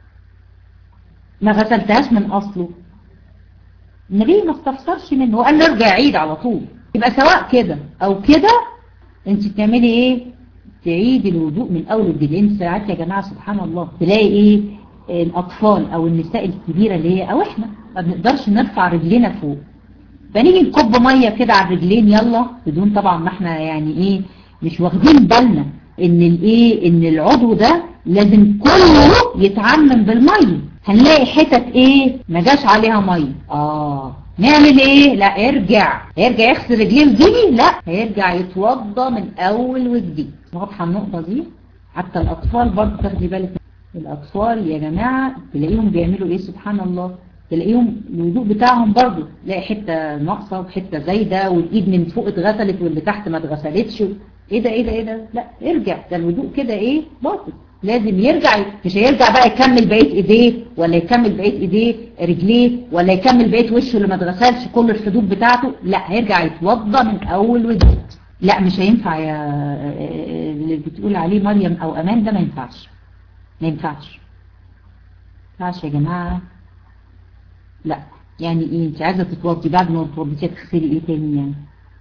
ما غسلتهاش من اصله النبي ما استفسرش منه وقال له ارجع عيد على طول يبقى سواء كده او كده انت بتعملي ايه تعيدي الوضوء من اول وجديد لان ساعات يا جماعه سبحان الله تلاقي ايه الاطفال او النساء الكبيره اللي هي او احنا ما بنقدرش نرفع رجلينا فوق فنيجي نكب ميه كده على الرجلين يلا بدون طبعا ما احنا يعني ايه مش واخدين بالنا ان الايه ان العضو ده لازم كله يتعمم بالميه هنلاقي حتت ايه ما جاش عليها ميه اه نعمل ايه لا ارجع ارجع يغسل رجليه وجيني لا هيرجع يتوضى من اول وجديد واضحه النقطه دي حتى الاطفال برضه تاخدي بالك الاطفال يا جماعه تلاقيهم بيعملوا ايه سبحان الله تلاقيهم الوضوء بتاعهم برضه تلاقي حته ناقصه وحته زايده والايد من فوق اتغسلت واللي تحت ما اتغسلتش ايه ده ايه ده ايه ده لا ارجع ده الوضوء كده ايه باطل لازم يرجع مش هيرجع بقى يكمل بقيه ايديه ولا يكمل بقيه ايديه رجليه ولا يكمل بقيه وشه اللي ما اتغسلش كل الحدود بتاعته لا هيرجع يتوضى من اول وجديد لا مش هينفع يا اللي بتقول عليه مريم او امان ده ما ينفعش ما ينفعش ما ينفعش يا جماعه لا يعني ايه انت عايزه تتوضي بعد ما تتوضي تغسلي ايه تاني يعني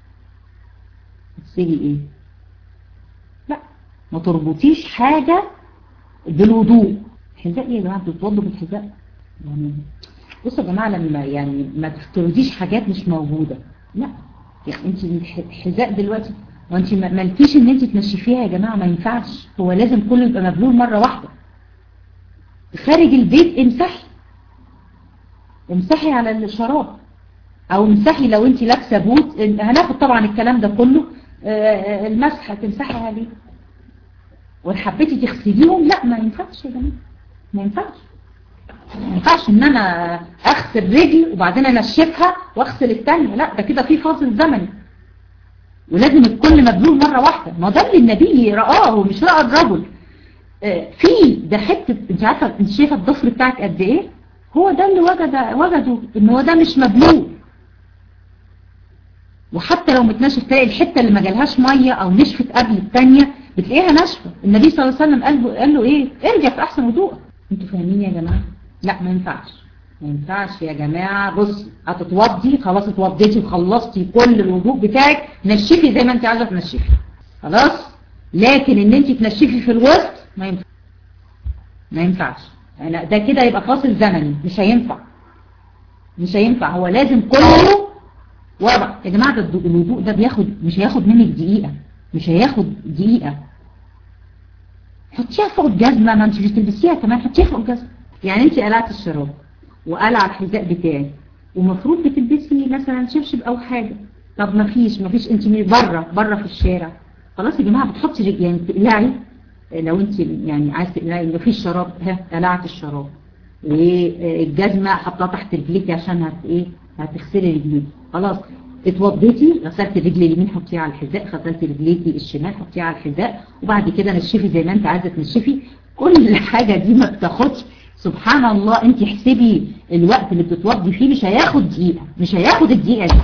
تغسلي ايه لا ما تربطيش حاجه بالوضوء حذاء ايه يا جماعه بتتوضوا بالحذاء يعني بصوا يا جماعه لما يعني ما تفترضيش حاجات مش موجوده لا يعني انت الحذاء دلوقتي وانت مالكيش ان انت تنشفيها يا جماعه ما ينفعش هو لازم كله يبقى مبلول مره واحده خارج البيت امسحي امسحي على الشراب او امسحي لو انت لابسه بوت هناخد طبعا الكلام ده كله المسح تمسحي عليه وحبيتي تغسليهم لا ما ينفعش يا جماعه ما ينفعش ما ينفعش ان انا اغسل رجل وبعدين انشفها واغسل الثانيه لا ده كده في فاصل زمني ولازم الكل مبلول مرة واحدة ما ده اللي النبي رآه ومش رأى الرجل في ده حتة انت عارفة انت شايفة الضفر بتاعك قد ايه هو ده اللي وجد وجده ان هو ده مش مبلول وحتى لو متنشف تلاقي الحتة اللي ما جالهاش مية او نشفت قبل الثانيه بتلاقيها ناشفة النبي صلى الله عليه وسلم قال له, قال له ايه ارجع في احسن وضوء انتوا فاهمين يا جماعة لا ما ينفعش ما ينفعش يا جماعة بص هتتوضي خلاص اتوضيتي وخلصتي كل الوضوء بتاعك نشفي زي ما انت عايزة تنشفي خلاص لكن ان انت تنشفي في الوسط ما ينفع ما ينفعش يعني ده كده يبقى فاصل زمني مش هينفع مش هينفع هو لازم كله ورا يا جماعة ده الوضوء ده بياخد مش هياخد منك دقيقة مش هياخد دقيقة حطيها فوق الجزمة ما انت مش تلبسيها كمان حطيها فوق الجزمة يعني انت قلعت الشراب وقلع الحذاء بتاعي ومفروض بتلبسي مثلا شبشب او حاجة طب ما فيش ما فيش انت بره بره في الشارع خلاص يا جماعة بتحطي يعني تقلعي لو انت يعني عايز تقلعي ما فيش شراب ها قلعت الشراب والجزمة حطها تحت رجليكي عشان هت ايه هتغسلي رجليك خلاص اتوضيتي غسلت الرجل اليمين حطيها على الحذاء غسلت رجليكي الشمال حطيها على الحذاء وبعد كده نشفي زي ما انت عايزه تنشفي كل حاجة دي ما بتاخدش سبحان الله انت احسبي الوقت اللي بتتوضي فيه مش هياخد دقيقة مش هياخد الدقيقة دي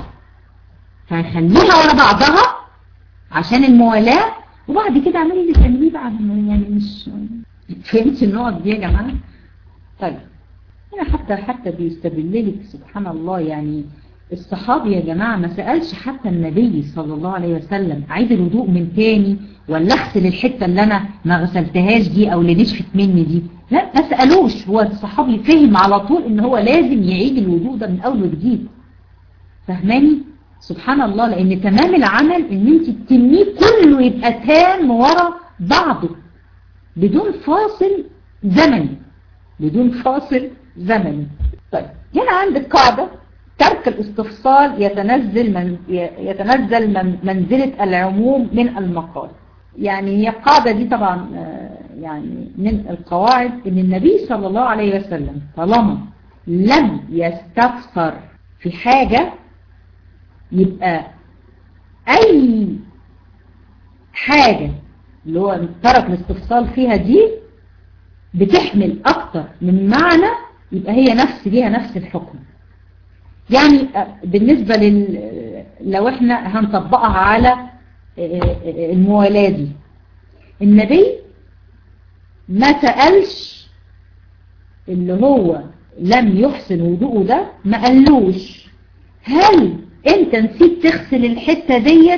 فخليها ورا بعضها عشان الموالاة وبعد كده اعملي اللي تعمليه بقى يعني مش فهمت النقط دي يا جماعة طيب هنا حتى حتى بيستدللك سبحان الله يعني الصحابي يا جماعة ما سألش حتى النبي صلى الله عليه وسلم عايز الوضوء من تاني ولا اغسل الحتة اللي انا ما غسلتهاش دي او اللي نشفت مني دي لا ما سألوش هو الصحابي فهم على طول ان هو لازم يعيد الوضوء ده من اول وجديد فهماني سبحان الله لان تمام العمل ان انت تتميه كله يبقى تام ورا بعضه بدون فاصل زمني بدون فاصل زمني طيب هنا عندك قاعدة ترك الاستفصال يتنزل من يتنزل من منزلة العموم من المقال يعني هي القاعدة دي طبعا يعني من القواعد ان النبي صلى الله عليه وسلم طالما لم يستفسر في حاجة يبقى اي حاجة اللي هو ترك الاستفصال فيها دي بتحمل اكتر من معنى يبقى هي نفس ليها نفس الحكم يعني بالنسبة لل لو احنا هنطبقها على الموالاة دي النبي ما سألش اللي هو لم يحسن وضوءه ده ما قالوش هل انت نسيت تغسل الحتة ديت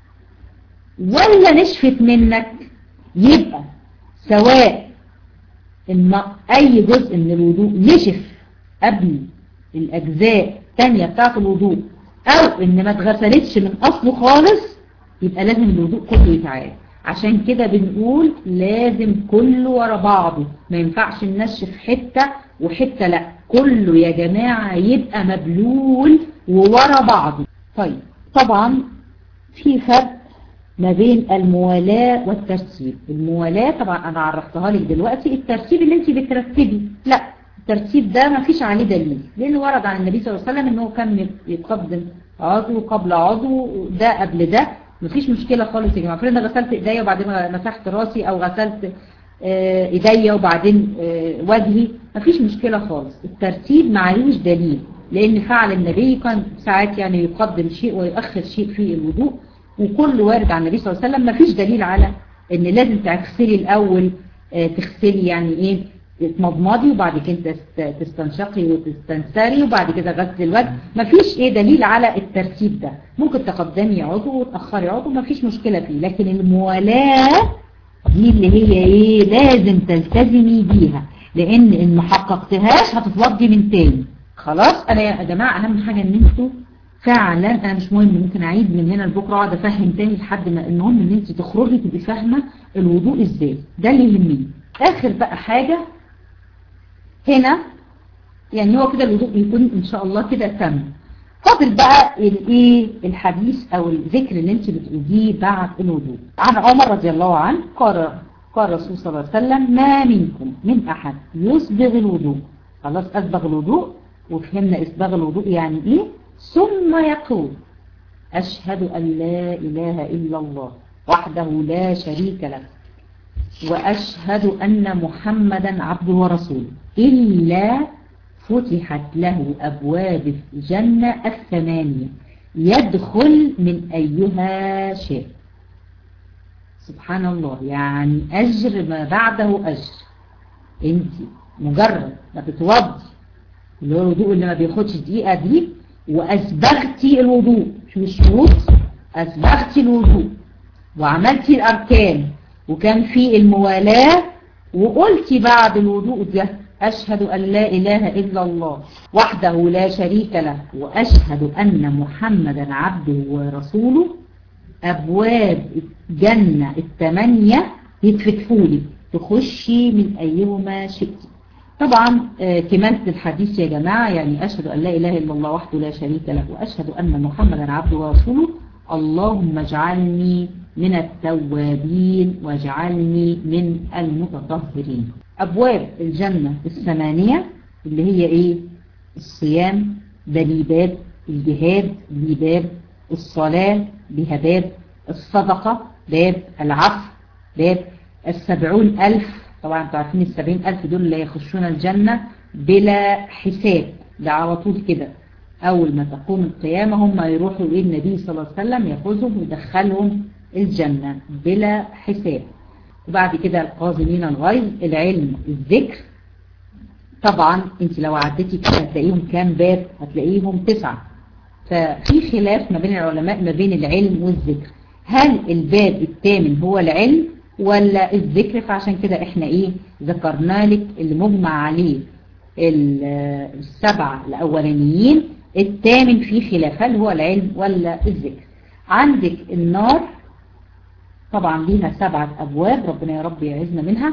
ولا نشفت منك يبقى سواء ان اي جزء من الوضوء نشف قبل الاجزاء الثانية بتاعت الوضوء او ان ما اتغسلتش من اصله خالص يبقى لازم الوضوء كله يتعاد عشان كده بنقول لازم كله ورا بعضه ما ينفعش ننشف حتة وحتة لا كله يا جماعة يبقى مبلول وورا بعضه طيب طبعا في فرق ما بين الموالاة والترتيب الموالاة طبعا انا عرفتها لك دلوقتي الترتيب اللي انت بترتبي لا الترتيب ده ما فيش عليه دليل لانه ورد عن النبي صلى الله عليه وسلم انه كان يقدم عضو قبل عضو ده قبل ده مفيش مشكلة خالص يا جماعة فرضنا غسلت ايديا وبعدين مسحت راسي او غسلت ايديا وبعدين وجهي مفيش مشكلة خالص الترتيب معلوش دليل لان فعل النبي كان ساعات يعني يقدم شيء ويؤخر شيء في الوضوء وكل وارد عن النبي صلى الله عليه وسلم مفيش دليل على ان لازم تغسلي الاول تغسلي يعني ايه تمضمضي وبعد كده تستنشقي وتستنثري وبعد كده غسل الوجه مفيش ايه دليل على الترتيب ده ممكن تقدمي عضو وتأخري عضو مفيش مشكلة فيه لكن الموالاة دي اللي هي ايه لازم تلتزمي بيها لان ان ما حققتهاش هتتوضي من تاني خلاص انا يا جماعة اهم حاجة ان انتوا فعلا انا مش مهم ممكن اعيد من هنا لبكره اقعد افهم تاني لحد ما المهم ان انت تخرجي تبقي فاهمه الوضوء ازاي ده اللي يهمني اخر بقى حاجه هنا يعني هو كده الوضوء بيكون ان شاء الله كده تم فاضل بقى الايه الحديث او الذكر اللي انت بتقوليه بعد الوضوء عن عمر رضي الله عنه قال قال الرسول صلى الله عليه وسلم ما منكم من احد يسبغ الوضوء خلاص اسبغ الوضوء وفهمنا اسباغ الوضوء يعني ايه ثم يقول اشهد ان لا اله الا الله وحده لا شريك له واشهد ان محمدا عبده ورسوله الا فتحت له أبواب الجنة الثمانية يدخل من أيها شاء سبحان الله يعني أجر ما بعده أجر انت مجرد ما تتوضي اللي هو الوضوء اللي ما بياخدش دقيقة دي وأسبغتي الوضوء شو الشروط أسبغتي الوضوء وعملتي الأركان وكان في الموالاة وقلتي بعد الوضوء ده أشهد أن لا إله إلا الله وحده لا شريك له وأشهد أن محمدا عبده ورسوله أبواب الجنة الثمانية يتفتحوا لي تخشي من أيهما شئت طبعا كمالة الحديث يا جماعة يعني أشهد أن لا إله إلا الله وحده لا شريك له وأشهد أن محمدا عبده ورسوله اللهم اجعلني من التوابين واجعلني من المتطهرين أبواب الجنة الثمانية اللي هي إيه الصيام ده ليه باب الجهاد ليه باب الصلاة ليها باب الصدقة باب العفو باب السبعون ألف طبعا انتوا عارفين السبعين ألف دول اللي يخشون الجنة بلا حساب ده على طول كده أول ما تقوم القيامة هم يروحوا إلى النبي صلى الله عليه وسلم يأخذهم ويدخلهم الجنة بلا حساب وبعد كده القاذمين الغيظ العلم الذكر طبعا انت لو عديتي كده هتلاقيهم كام باب هتلاقيهم تسعة ففي خلاف ما بين العلماء ما بين العلم والذكر هل الباب الثامن هو العلم ولا الذكر فعشان كده احنا ايه ذكرنا لك اللي مجمع عليه السبعة الاولانيين الثامن فيه خلاف هل هو العلم ولا الذكر عندك النار طبعا ليها سبعة أبواب ربنا يا رب يعزنا منها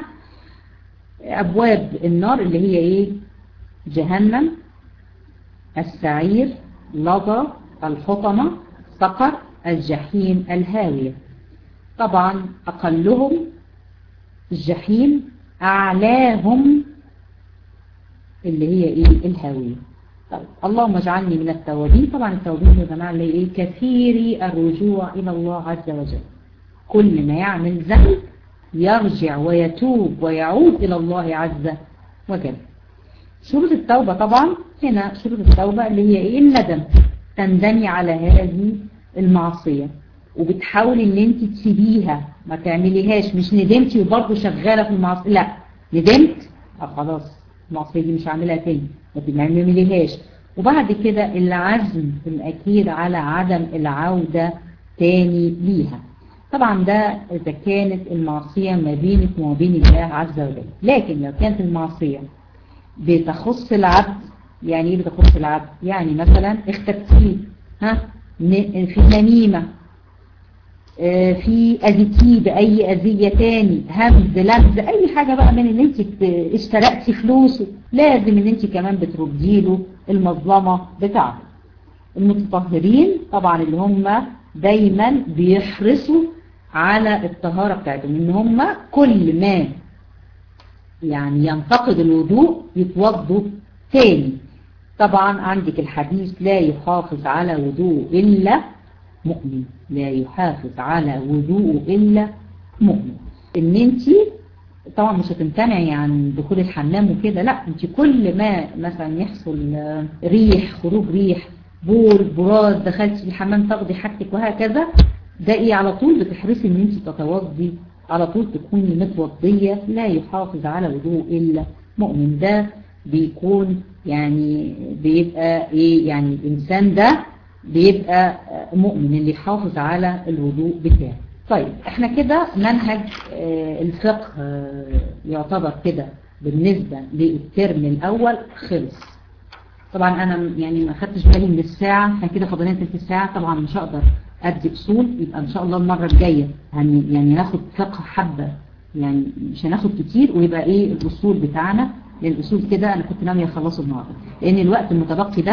أبواب النار اللي هي إيه جهنم السعير لظى الحطمة سقر الجحيم الهاوية طبعا أقلهم الجحيم أعلاهم اللي هي إيه الهاوية طيب اللهم اجعلني من التوابين طبعا التوابين يا جماعة اللي إيه كثيري الرجوع إلى الله عز وجل كل ما يعمل ذنب يرجع ويتوب ويعود إلى الله عز وجل شروط التوبة طبعا هنا شروط التوبة اللي هي إيه الندم تندمي على هذه المعصية وبتحاولي ان انت تسيبيها ما تعمليهاش مش ندمتي وبرضه شغالة في المعصية لا ندمت اه خلاص المعصية دي مش هعملها تاني ما تعمليهاش وبعد كده العزم الأكيد على عدم العودة تاني ليها طبعا ده إذا كانت المعصية ما بينك وما بين الله عز وجل لكن لو كانت المعصية بتخص العبد يعني ايه بتخص العبد يعني مثلا اختبتيه ها في نميمة في أذيتيه بأي أذية تاني همز لمز أي حاجة بقى من ان انت اشترقتي فلوسه لازم ان انت كمان بترديله المظلمة بتاعته المتطهرين طبعا اللي هم دايما بيحرصوا على الطهارة بتاعتهم ان هم كل ما يعني ينتقد الوضوء يتوضوا تاني طبعا عندك الحديث لا يحافظ على وضوء إلا مؤمن لا يحافظ على وضوء إلا مؤمن ان انت طبعا مش هتمتنعي عن دخول الحمام وكده لا انت كل ما مثلا يحصل ريح خروج ريح بول براز دخلتي الحمام تاخدي حاجتك وهكذا ده ايه على طول بتحرصي ان انت تتوضي على طول تكوني متوضية لا يحافظ على وضوء إلا مؤمن ده بيكون يعني بيبقى ايه يعني الانسان ده بيبقى مؤمن اللي يحافظ على الوضوء بتاعه طيب احنا كده منهج اه الفقه اه يعتبر كده بالنسبة للترم الاول خلص طبعا انا يعني ما خدتش بالي من الساعة احنا كده فاضلين تلت الساعة طبعا مش هقدر ادي اصول يبقى ان شاء الله المرة الجاية يعني ناخد فقه حبة يعني مش هناخد كتير ويبقى ايه الاصول بتاعنا لان الاصول كده انا كنت ناوية اخلصه النهارده لان الوقت المتبقي ده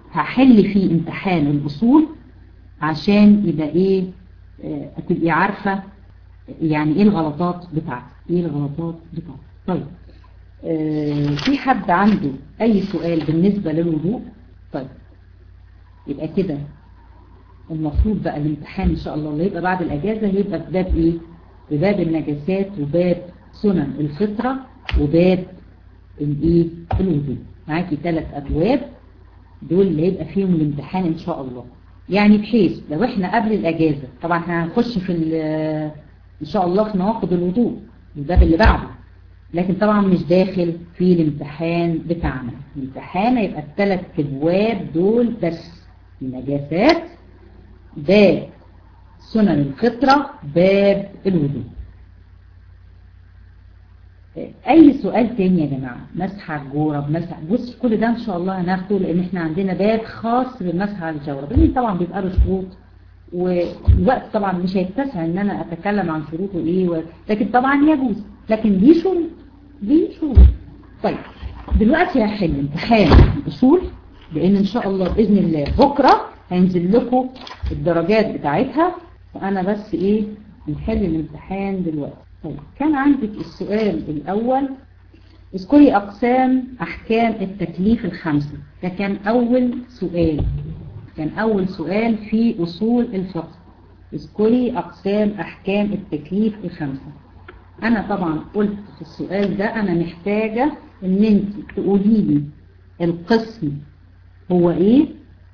هحل فيه امتحان الأصول عشان يبقى ايه اه تبقي عارفة يعني ايه الغلطات بتاعتك ايه الغلطات بتاعتك طيب اه في حد عنده اي سؤال بالنسبة للوضوء طيب يبقى كده المفروض بقى الامتحان ان شاء الله اللي يبقى بعد الاجازة هيبقى في باب ايه بباب النجاسات وباب سنن الفطرة وباب الايه الوضوء معاكي ثلاث ابواب دول اللي هيبقى فيهم الامتحان ان شاء الله يعني بحيث لو احنا قبل الاجازة طبعا احنا هنخش في ان شاء الله في نواقض الوضوء الباب اللي بعده لكن طبعا مش داخل في الامتحان بتاعنا الامتحان هيبقى الثلاث ابواب دول بس النجاسات باب سنن الفطرة باب الوضوء اي سؤال تاني يا جماعة مسح على الجورب مسح بص كل ده ان شاء الله هناخده لان احنا عندنا باب خاص بالمسح على الجورب لان طبعا بيبقى له شروط والوقت طبعا مش هيتسع ان انا اتكلم عن شروطه ايه و... لكن طبعا يجوز لكن ليه شروط ليه شروط طيب دلوقتي هحل امتحان الاصول لان ان شاء الله باذن الله بكره هينزل لكم الدرجات بتاعتها فانا بس ايه نحل الامتحان دلوقتي طيب كان عندك السؤال الأول اذكري أقسام أحكام التكليف الخمسة ده كان أول سؤال كان أول سؤال في أصول الفقه اذكري أقسام أحكام التكليف الخمسة أنا طبعا قلت في السؤال ده أنا محتاجة إن أنت تقولي لي القسم هو إيه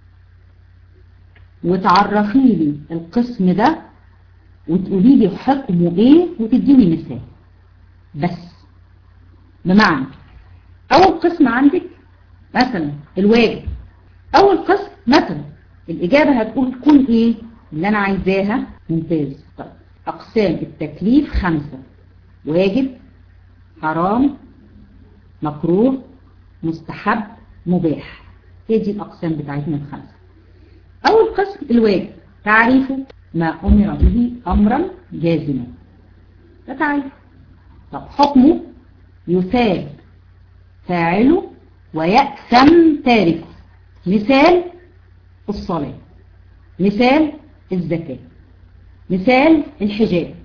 وتعرفي لي القسم ده وتقولي لي حكمه ايه وتديني مثال بس بمعنى اول قسم عندك مثلا الواجب اول قسم مثلا الاجابة هتقول تكون ايه اللي انا عايزاها ممتاز طيب اقسام التكليف خمسة واجب حرام مكروه مستحب مباح هي دي الاقسام بتاعتنا الخمسة اول قسم الواجب تعريفه ما أمر به أمرا جازما ده تعريف طب حكمه يثاب فاعله ويأثم تاركه مثال الصلاة مثال الزكاة مثال الحجاب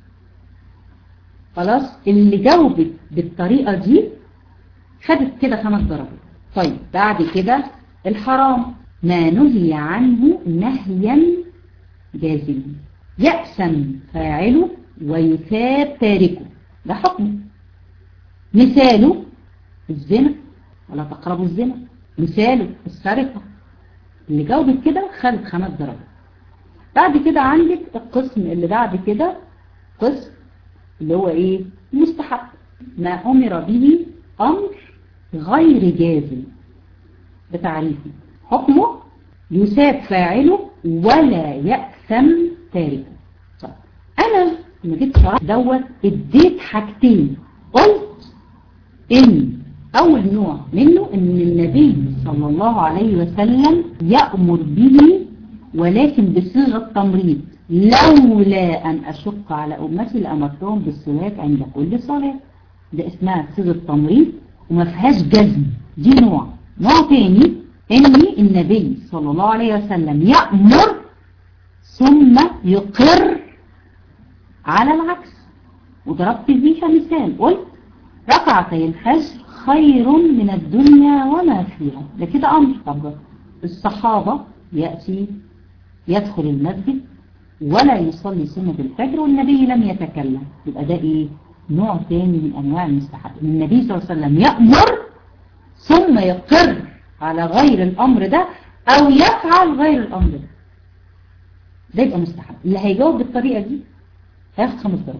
خلاص اللي جاوبت بالطريقة دي خدت كده خمس درجات طيب بعد كده الحرام ما نهي عنه نهيا جازم يأسم فاعله ويثاب تاركه ده حكم مثاله الزنا ولا تقربوا الزنا مثاله السرقة اللي جاوبت كده خدت خمس درجات بعد كده عندك القسم اللي بعد كده قسم اللي هو ايه مستحب ما امر به امر غير جازم بتعريفه حكمه يثاب فاعله ولا يأثم تاركه طيب انا لما جيت شرحت دوت اديت حاجتين قلت ان اول نوع منه ان النبي صلى الله عليه وسلم يأمر به ولكن بصيغة تمريض لولا ان اشق على امتي لامرتهم بالسواك عند كل صلاة ده اسمها صيغة تمريض وما فيهاش جزم دي نوع نوع تاني ان النبي صلى الله عليه وسلم يأمر ثم يقر على العكس وضربت فيها مثال قلت ركعتي الفجر خير من الدنيا وما فيها ده كده أمر طب الصحابة يأتي يدخل المسجد ولا يصلي سنة الفجر والنبي لم يتكلم يبقى ده ايه نوع تاني من انواع المستحب النبي صلى الله عليه وسلم يأمر ثم يقر على غير الامر ده او يفعل غير الامر ده ده يبقى مستحب اللي هيجاوب بالطريقة دي هياخد خمس درجات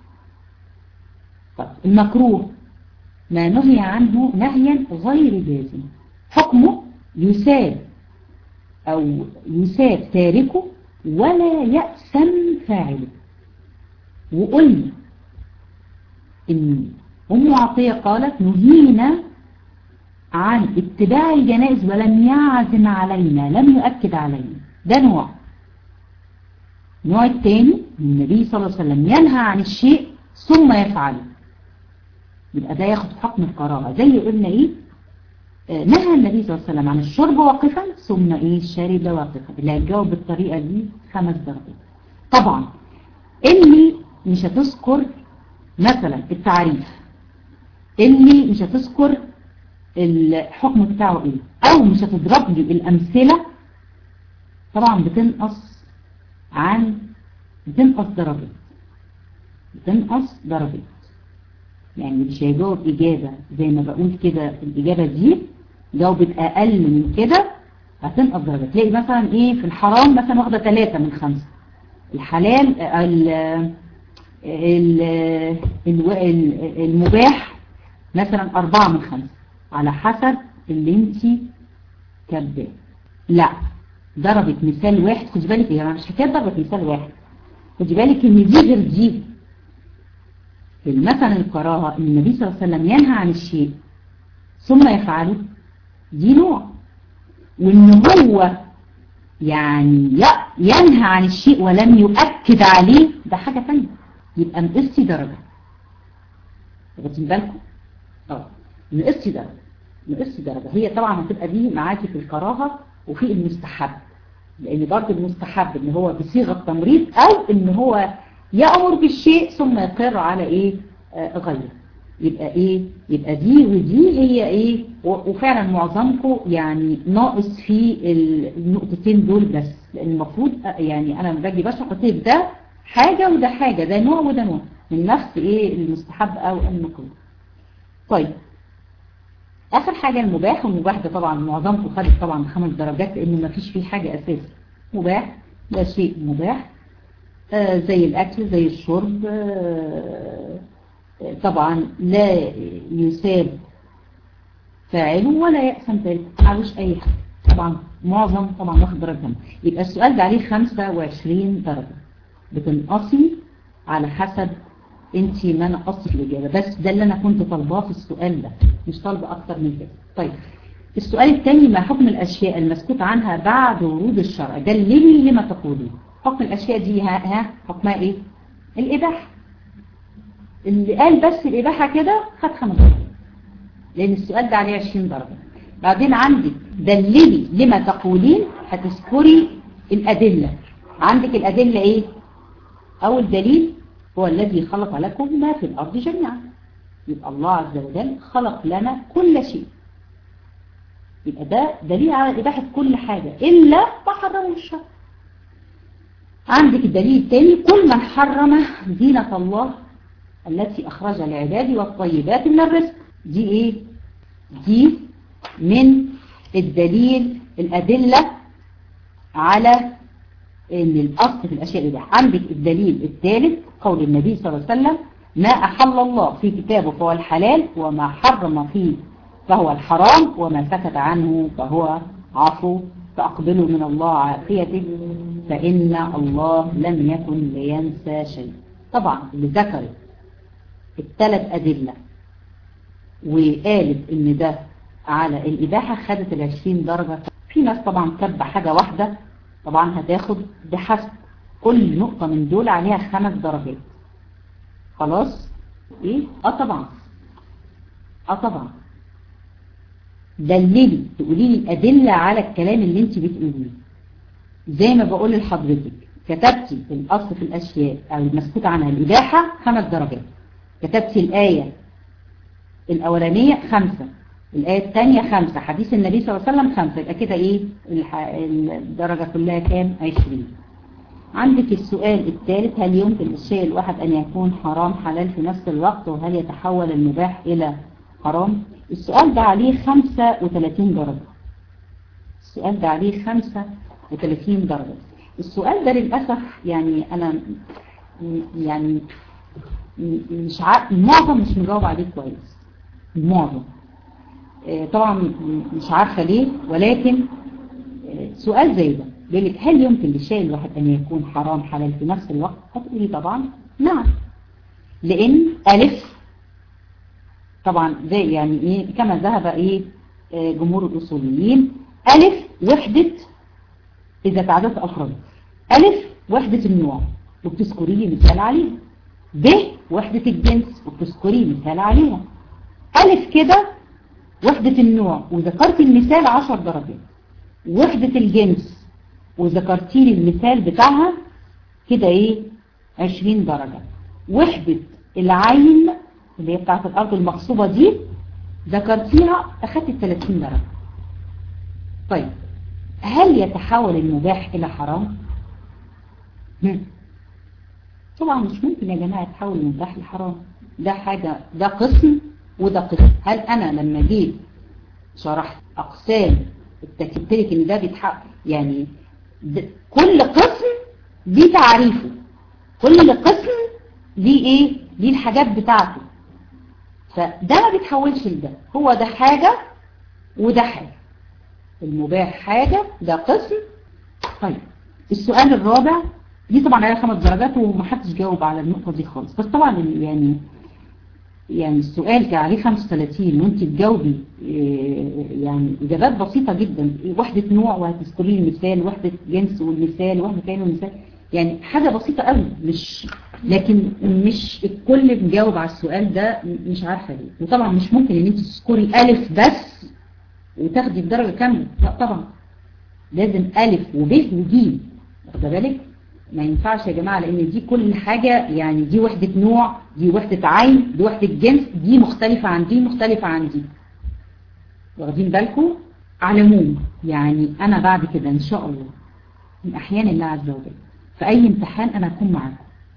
طيب المكروه ما نهي عنه نهيا غير جازم حكمه يساب أو يساب تاركه ولا يأسم فاعله وقلنا إن أم عطية قالت نهينا عن اتباع الجنائز ولم يعزم علينا لم يؤكد علينا ده نوع النوع الثاني النبي صلى الله عليه وسلم ينهى عن الشيء ثم يفعله يبقى ده ياخد حكم الكراهه زي قلنا ايه نهى النبي صلى الله عليه وسلم عن الشرب واقفا ثم ايه شرب واقفا اللي هتجاوب بالطريقة دي خمس درجات طبعا اللي مش هتذكر مثلا التعريف اللي مش هتذكر الحكم بتاعه ايه او مش هتضرب لي الامثلة طبعا بتنقص عن بتنقص درجات بتنقص درجات يعني مش هيجاوب إجابة زي ما بقول كده الإجابة دي جاوبت أقل من كده هتنقص درجة تلاقي مثلا إيه في الحرام مثلا واخدة ثلاثة من خمسة الحلال ال ال المباح مثلا أربعة من خمسة على حسب اللي انت كاتباه لا ضربت مثال واحد خدي بالك يا جماعه مش حكايه ضربت مثال واحد خدي بالك ان دي غير دي في مثلا الكراهه ان النبي صلى الله عليه وسلم ينهى عن الشيء ثم يفعله دي نوع وان هو يعني ينهى عن الشيء ولم يؤكد عليه ده حاجه ثانيه يبقى نقصتي درجه واخدين بالكم اه نقصتي درجه نقصتي درجه هي طبعا هتبقى دي معاكي في الكراهه وفي المستحب لان برضه المستحب ان هو بصيغه تمريض او ان هو يأمر بالشيء ثم يقر على ايه آه غيره يبقى ايه يبقى دي ودي هي ايه وفعلا معظمكم يعني ناقص في النقطتين دول بس لان المفروض يعني انا لما باجي بشرح قلت ده حاجة وده حاجة ده نوع وده نوع من نفس ايه المستحب او المكروه طيب اخر حاجة المباح والمباح ده طبعا معظمكم خدت طبعا خمس درجات لان ما فيش فيه حاجة اساسي مباح ده شيء مباح آه زي الاكل زي الشرب آه طبعا لا يساب فاعله ولا يأسم تاركه معلوش اي حاجة طبعا معظم طبعا واخد درجة كام يبقى السؤال ده عليه 25 درجة بتنقصي على حسب انت ما نقصتي في الاجابه بس ده اللي انا كنت طالباه في السؤال ده مش طالبه اكتر من كده طيب السؤال الثاني ما حكم الاشياء المسكوت عنها بعد ورود الشرع دللي لما تقولين حكم الاشياء دي ها, ها حكمها ايه الاباحه اللي قال بس الاباحه كده خد خمس درجات لان السؤال ده عليه 20 درجه بعدين عندك دللي لما تقولين هتذكري الادله عندك الادله ايه اول دليل هو الذي خلق لكم ما في الأرض جميعا يبقى الله عز وجل خلق لنا كل شيء يبقى ده دليل على إباحة كل حاجة إلا ما حرمه الشرع عندك الدليل الثاني كل من حرم زينة الله التي أخرج العباد والطيبات من الرزق دي إيه؟ دي من الدليل الأدلة على ان الاصل في الاشياء ده عندك الدليل الثالث قول النبي صلى الله عليه وسلم ما احل الله في كتابه فهو الحلال وما حرم فيه فهو الحرام وما سكت عنه فهو عفو فاقبلوا من الله عافيته فان الله لم يكن لينسى شيء طبعا اللي ذكرت الثلاث ادله وقالت ان ده على الاباحه خدت ال 20 درجه في ناس طبعا كاتبه حاجه واحده طبعا هتاخد بحسب كل نقطة من دول عليها خمس درجات خلاص ايه اه طبعا اه طبعا دللي تقولي لي الادلة على الكلام اللي انت بتقوليه زي ما بقول لحضرتك كتبتي الاصل في الاشياء او المسكوت عنها الاباحة خمس درجات كتبتي الاية الاولانية خمسة الآية الثانية خمسة حديث النبي صلى الله عليه وسلم خمسة يبقى كده إيه الدرجة كلها كام عشرين عندك السؤال الثالث هل يمكن للشيء الواحد أن يكون حرام حلال في نفس الوقت وهل يتحول المباح إلى حرام السؤال ده عليه خمسة وثلاثين درجة السؤال ده عليه خمسة وثلاثين درجة السؤال ده للأسف يعني أنا يعني مش عارف المعظم مش مجاوب عليه كويس المعظم طبعا مش عارفة ليه ولكن سؤال زي ده بيقول لك هل يمكن للشيء الواحد أن يكون حرام حلال في نفس الوقت هتقولي طبعا نعم لأن ألف طبعا زي يعني إيه كما ذهب إيه جمهور الأصوليين ألف وحدة إذا تعددت أفراد ألف وحدة النوع وبتذكري لي مثال عليها ب وحدة الجنس وبتذكري مثال عليها ألف كده وحدة النوع وذكرت المثال 10 درجات وحدة الجنس وذكرتي لي المثال بتاعها كده ايه 20 درجة وحدة العين اللي هي بتاعت الأرض المغصوبة دي ذكرتيها أخدت 30 درجة طيب هل يتحول المباح إلى حرام؟ طبعا مش ممكن يا جماعة يتحول المباح لحرام ده حاجة ده قسم وده قسم هل أنا لما جيت شرحت أقسام اتكتبت لك إن ده بيتحقق يعني كل قسم ليه تعريفه كل قسم ليه إيه ليه الحاجات بتاعته فده ما بيتحولش لده هو ده حاجة وده حاجة المباح حاجة ده قسم طيب السؤال الرابع دي طبعا عليها خمس درجات ومحدش جاوب على النقطة دي خالص بس طبعا يعني يعني السؤال كان عليه 35 وانت تجاوبي يعني اجابات بسيطة جدا وحدة نوع وهتذكري لي المثال وحدة جنس والمثال وحدة كائن والمثال يعني حاجة بسيطة قوي مش لكن مش الكل مجاوب على السؤال ده مش عارفة ليه وطبعا مش ممكن ان انت تذكري ألف بس وتاخدي الدرجة كاملة لا طبعا لازم ألف وب وج واخده بالك ما ينفعش يا جماعة لان دي كل حاجة يعني دي وحدة نوع دي وحدة عين دي وحدة جنس دي مختلفة عن دي مختلفة عن دي واخدين بالكم على العموم يعني انا بعد كده ان شاء الله من احيان الله عز وجل في اي امتحان انا هكون معاكم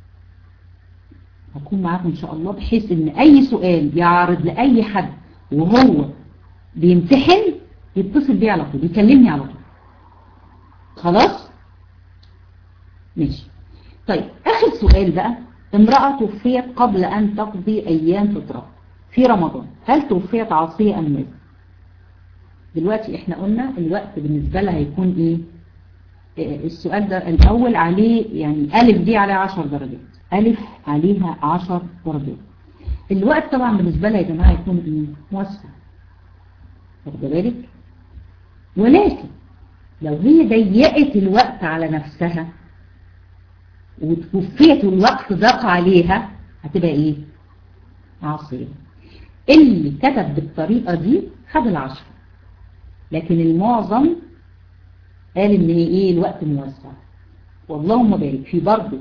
هكون معاكم ان شاء الله بحيث ان اي سؤال يعرض لاي حد وهو بيمتحن يتصل بيه على طول يكلمني على طول خلاص ماشي طيب اخر سؤال بقى امرأة توفيت قبل ان تقضي ايام فطرة في رمضان هل توفيت عاصية ام ماذا دلوقتي احنا قلنا الوقت بالنسبة لها هيكون ايه السؤال ده الاول عليه يعني الف دي عليها 10 درجات الف عليها 10 درجات الوقت طبعا بالنسبة لها يا جماعة يكون ايه موسع واخد بالك ولكن لو هي ضيقت الوقت على نفسها وتوفيت والوقت ضاق عليها هتبقى ايه عاصية اللي كتب بالطريقة دي خد العشرة لكن المعظم قال ان هي ايه الوقت موسع واللهم بارك في برضه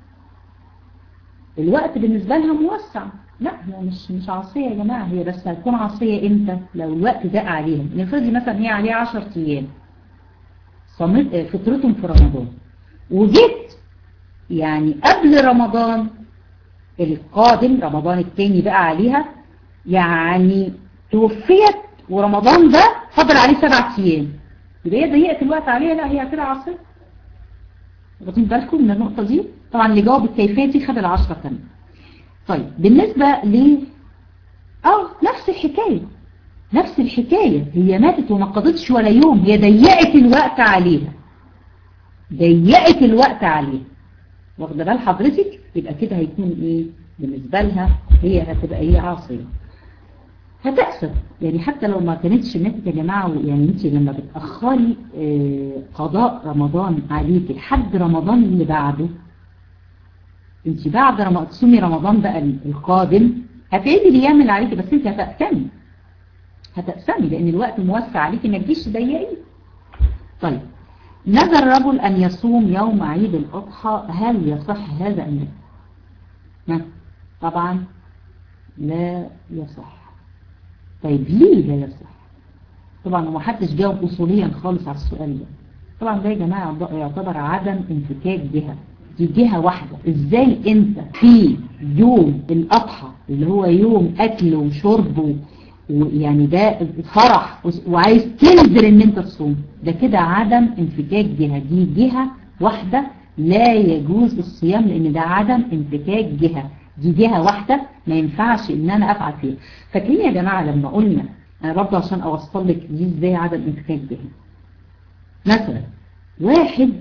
الوقت بالنسبة لها موسع لا هي مش مش عاصية يا جماعة هي بس هتكون عاصية امتى لو الوقت ضاق عليها نفرضي مثلا هي عليها 10 ايام صمت فطرتهم في رمضان وجيت يعني قبل رمضان القادم رمضان التاني بقى عليها يعني توفيت ورمضان ده فضل عليه سبع ايام يبقى هي ضيقت الوقت عليها لا هي كده عاصية واخدين بالكم من النقطة دي طبعا اللي جاوب الكيفية دي خد العشرة كمان طيب بالنسبة ل اه نفس الحكاية نفس الحكاية هي ماتت وما قضتش ولا يوم هي ضيقت الوقت عليها ضيقت الوقت عليها واخده بال حضرتك يبقى كده هيكون ايه بالنسبة لها هي هتبقى هي عاصية هتأسف يعني حتى لو ما كانتش ماتت يا جماعة يعني انت لما بتأخري اه قضاء رمضان عليك لحد رمضان اللي بعده انت بعد رمضان تصومي رمضان بقى القادم هتعيدي الايام اللي عليكي بس انت هتأسمي هتأسمي لان الوقت موسع عليكي ما تجيش تضيقيه طيب نذر الرجل ان يصوم يوم عيد الاضحى هل يصح هذا ام لا طبعا لا يصح طيب ليه لا يصح طبعا ما حدش جاوب اصوليا خالص على السؤال ده طبعا ده يا جماعه يعتبر عدم انفكاك جهه دي جهة واحدة ازاي انت في يوم الاضحى اللي هو يوم اكل وشرب ويعني ده فرح وعايز تنزل ان انت تصوم ده كده عدم انفكاك جهة دي جهة واحدة لا يجوز الصيام لان ده عدم انفكاك جهة دي جهة واحدة ما ينفعش ان انا افعل فيها فاكرين يا جماعة لما قلنا انا برضه عشان اوصل لك دي ازاي عدم انفكاك جهة مثلا واحد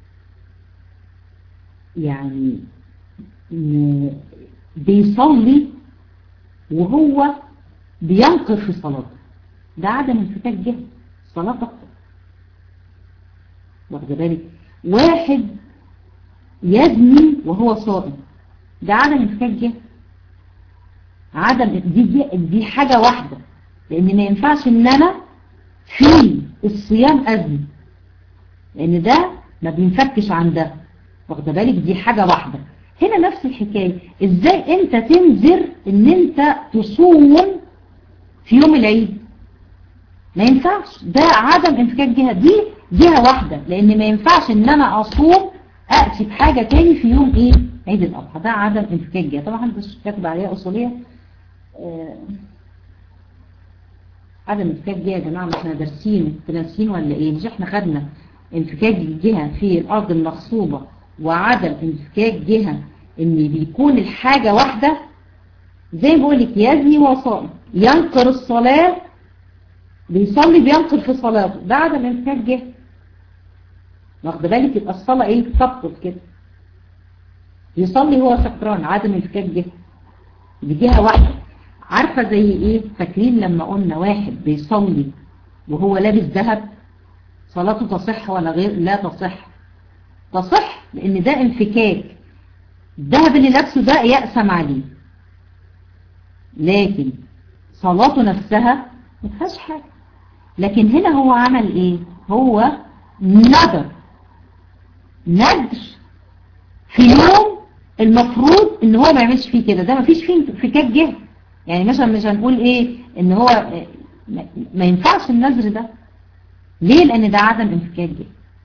يعني بيصلي وهو بينقر في صلاته ده عدم انفتاح جهة الصلاة تقطع واخد بالك واحد يزني وهو صائم ده عدم انفتاح جهة عدم دي, دي, دي حاجة واحدة لان ما ينفعش ان انا في الصيام اذن لان ده ما بينفكش عن ده واخده بالك دي حاجة واحدة هنا نفس الحكاية ازاي انت تنذر ان انت تصوم في يوم العيد ما ينفعش ده عدم انفكاك جهة دي جهة واحدة لان ما ينفعش ان انا اصوم اتي بحاجة تاني في يوم ايه عيد الاضحى ده عدم انفكاك جهة طبعا انت كاتب عليها اصولية آه عدم انفكاك جهة يا جماعة ما احنا دارسين ناسين ولا ايه مش احنا خدنا انفكاك الجهة في الارض المغصوبة وعدم انفكاك جهة ان بيكون الحاجة واحدة زي ما بقول لك يزني وصائم ينقر الصلاة بيصلي بينقر في صلاته ده عدم انفكاك جهة واخد بالك يبقى الصلاة ايه تبطل كده يصلي هو سكران عدم انفكاك جهة دي جهة واحدة عارفة زي ايه فاكرين لما قلنا واحد بيصلي وهو لابس ذهب صلاته تصح ولا غير لا تصح تصح لان ده انفكاك الذهب اللي لابسه ده يأسم عليه لكن صلاته نفسها ما فيهاش حاجة لكن هنا هو عمل ايه هو ندر ندر في يوم المفروض ان هو ما يعملش فيه كده ده ما فيش فيه انفكاك جهة يعني مثلا مش هنقول ايه ان هو ما ينفعش النذر ده ليه لان ده عدم انفكاك جهة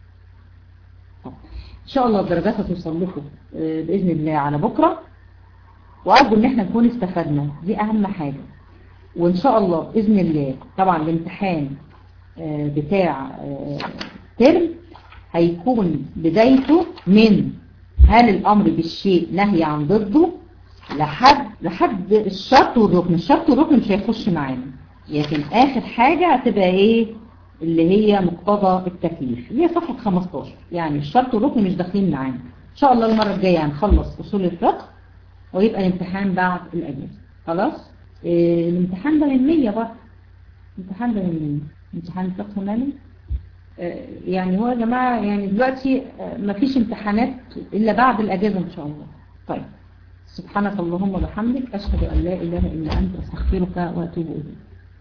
ان شاء الله الدرجات هتوصل لكم باذن الله على بكره وارجو ان احنا نكون استفدنا دي اهم حاجه وان شاء الله باذن الله طبعا الامتحان بتاع ترم هيكون بدايته من هل الامر بالشيء نهي عن ضده لحد لحد الشرط والركن الشرط والركن مش هيخش معانا لكن اخر حاجه هتبقى ايه اللي هي مقتضى التكليف هي صفحة 15 يعني الشرط والركن مش داخلين معانا ان شاء الله المرة الجاية هنخلص اصول الفقه ويبقى الامتحان بعد الاجازة خلاص إيه الامتحان ده من 100 برضه الامتحان ده من 100 امتحان الفقه مالي إيه يعني هو يا جماعة يعني دلوقتي مفيش امتحانات الا بعد الاجازة ان شاء الله طيب سبحانك اللهم وبحمدك اشهد ان لا اله الا انت استغفرك واتوب اليك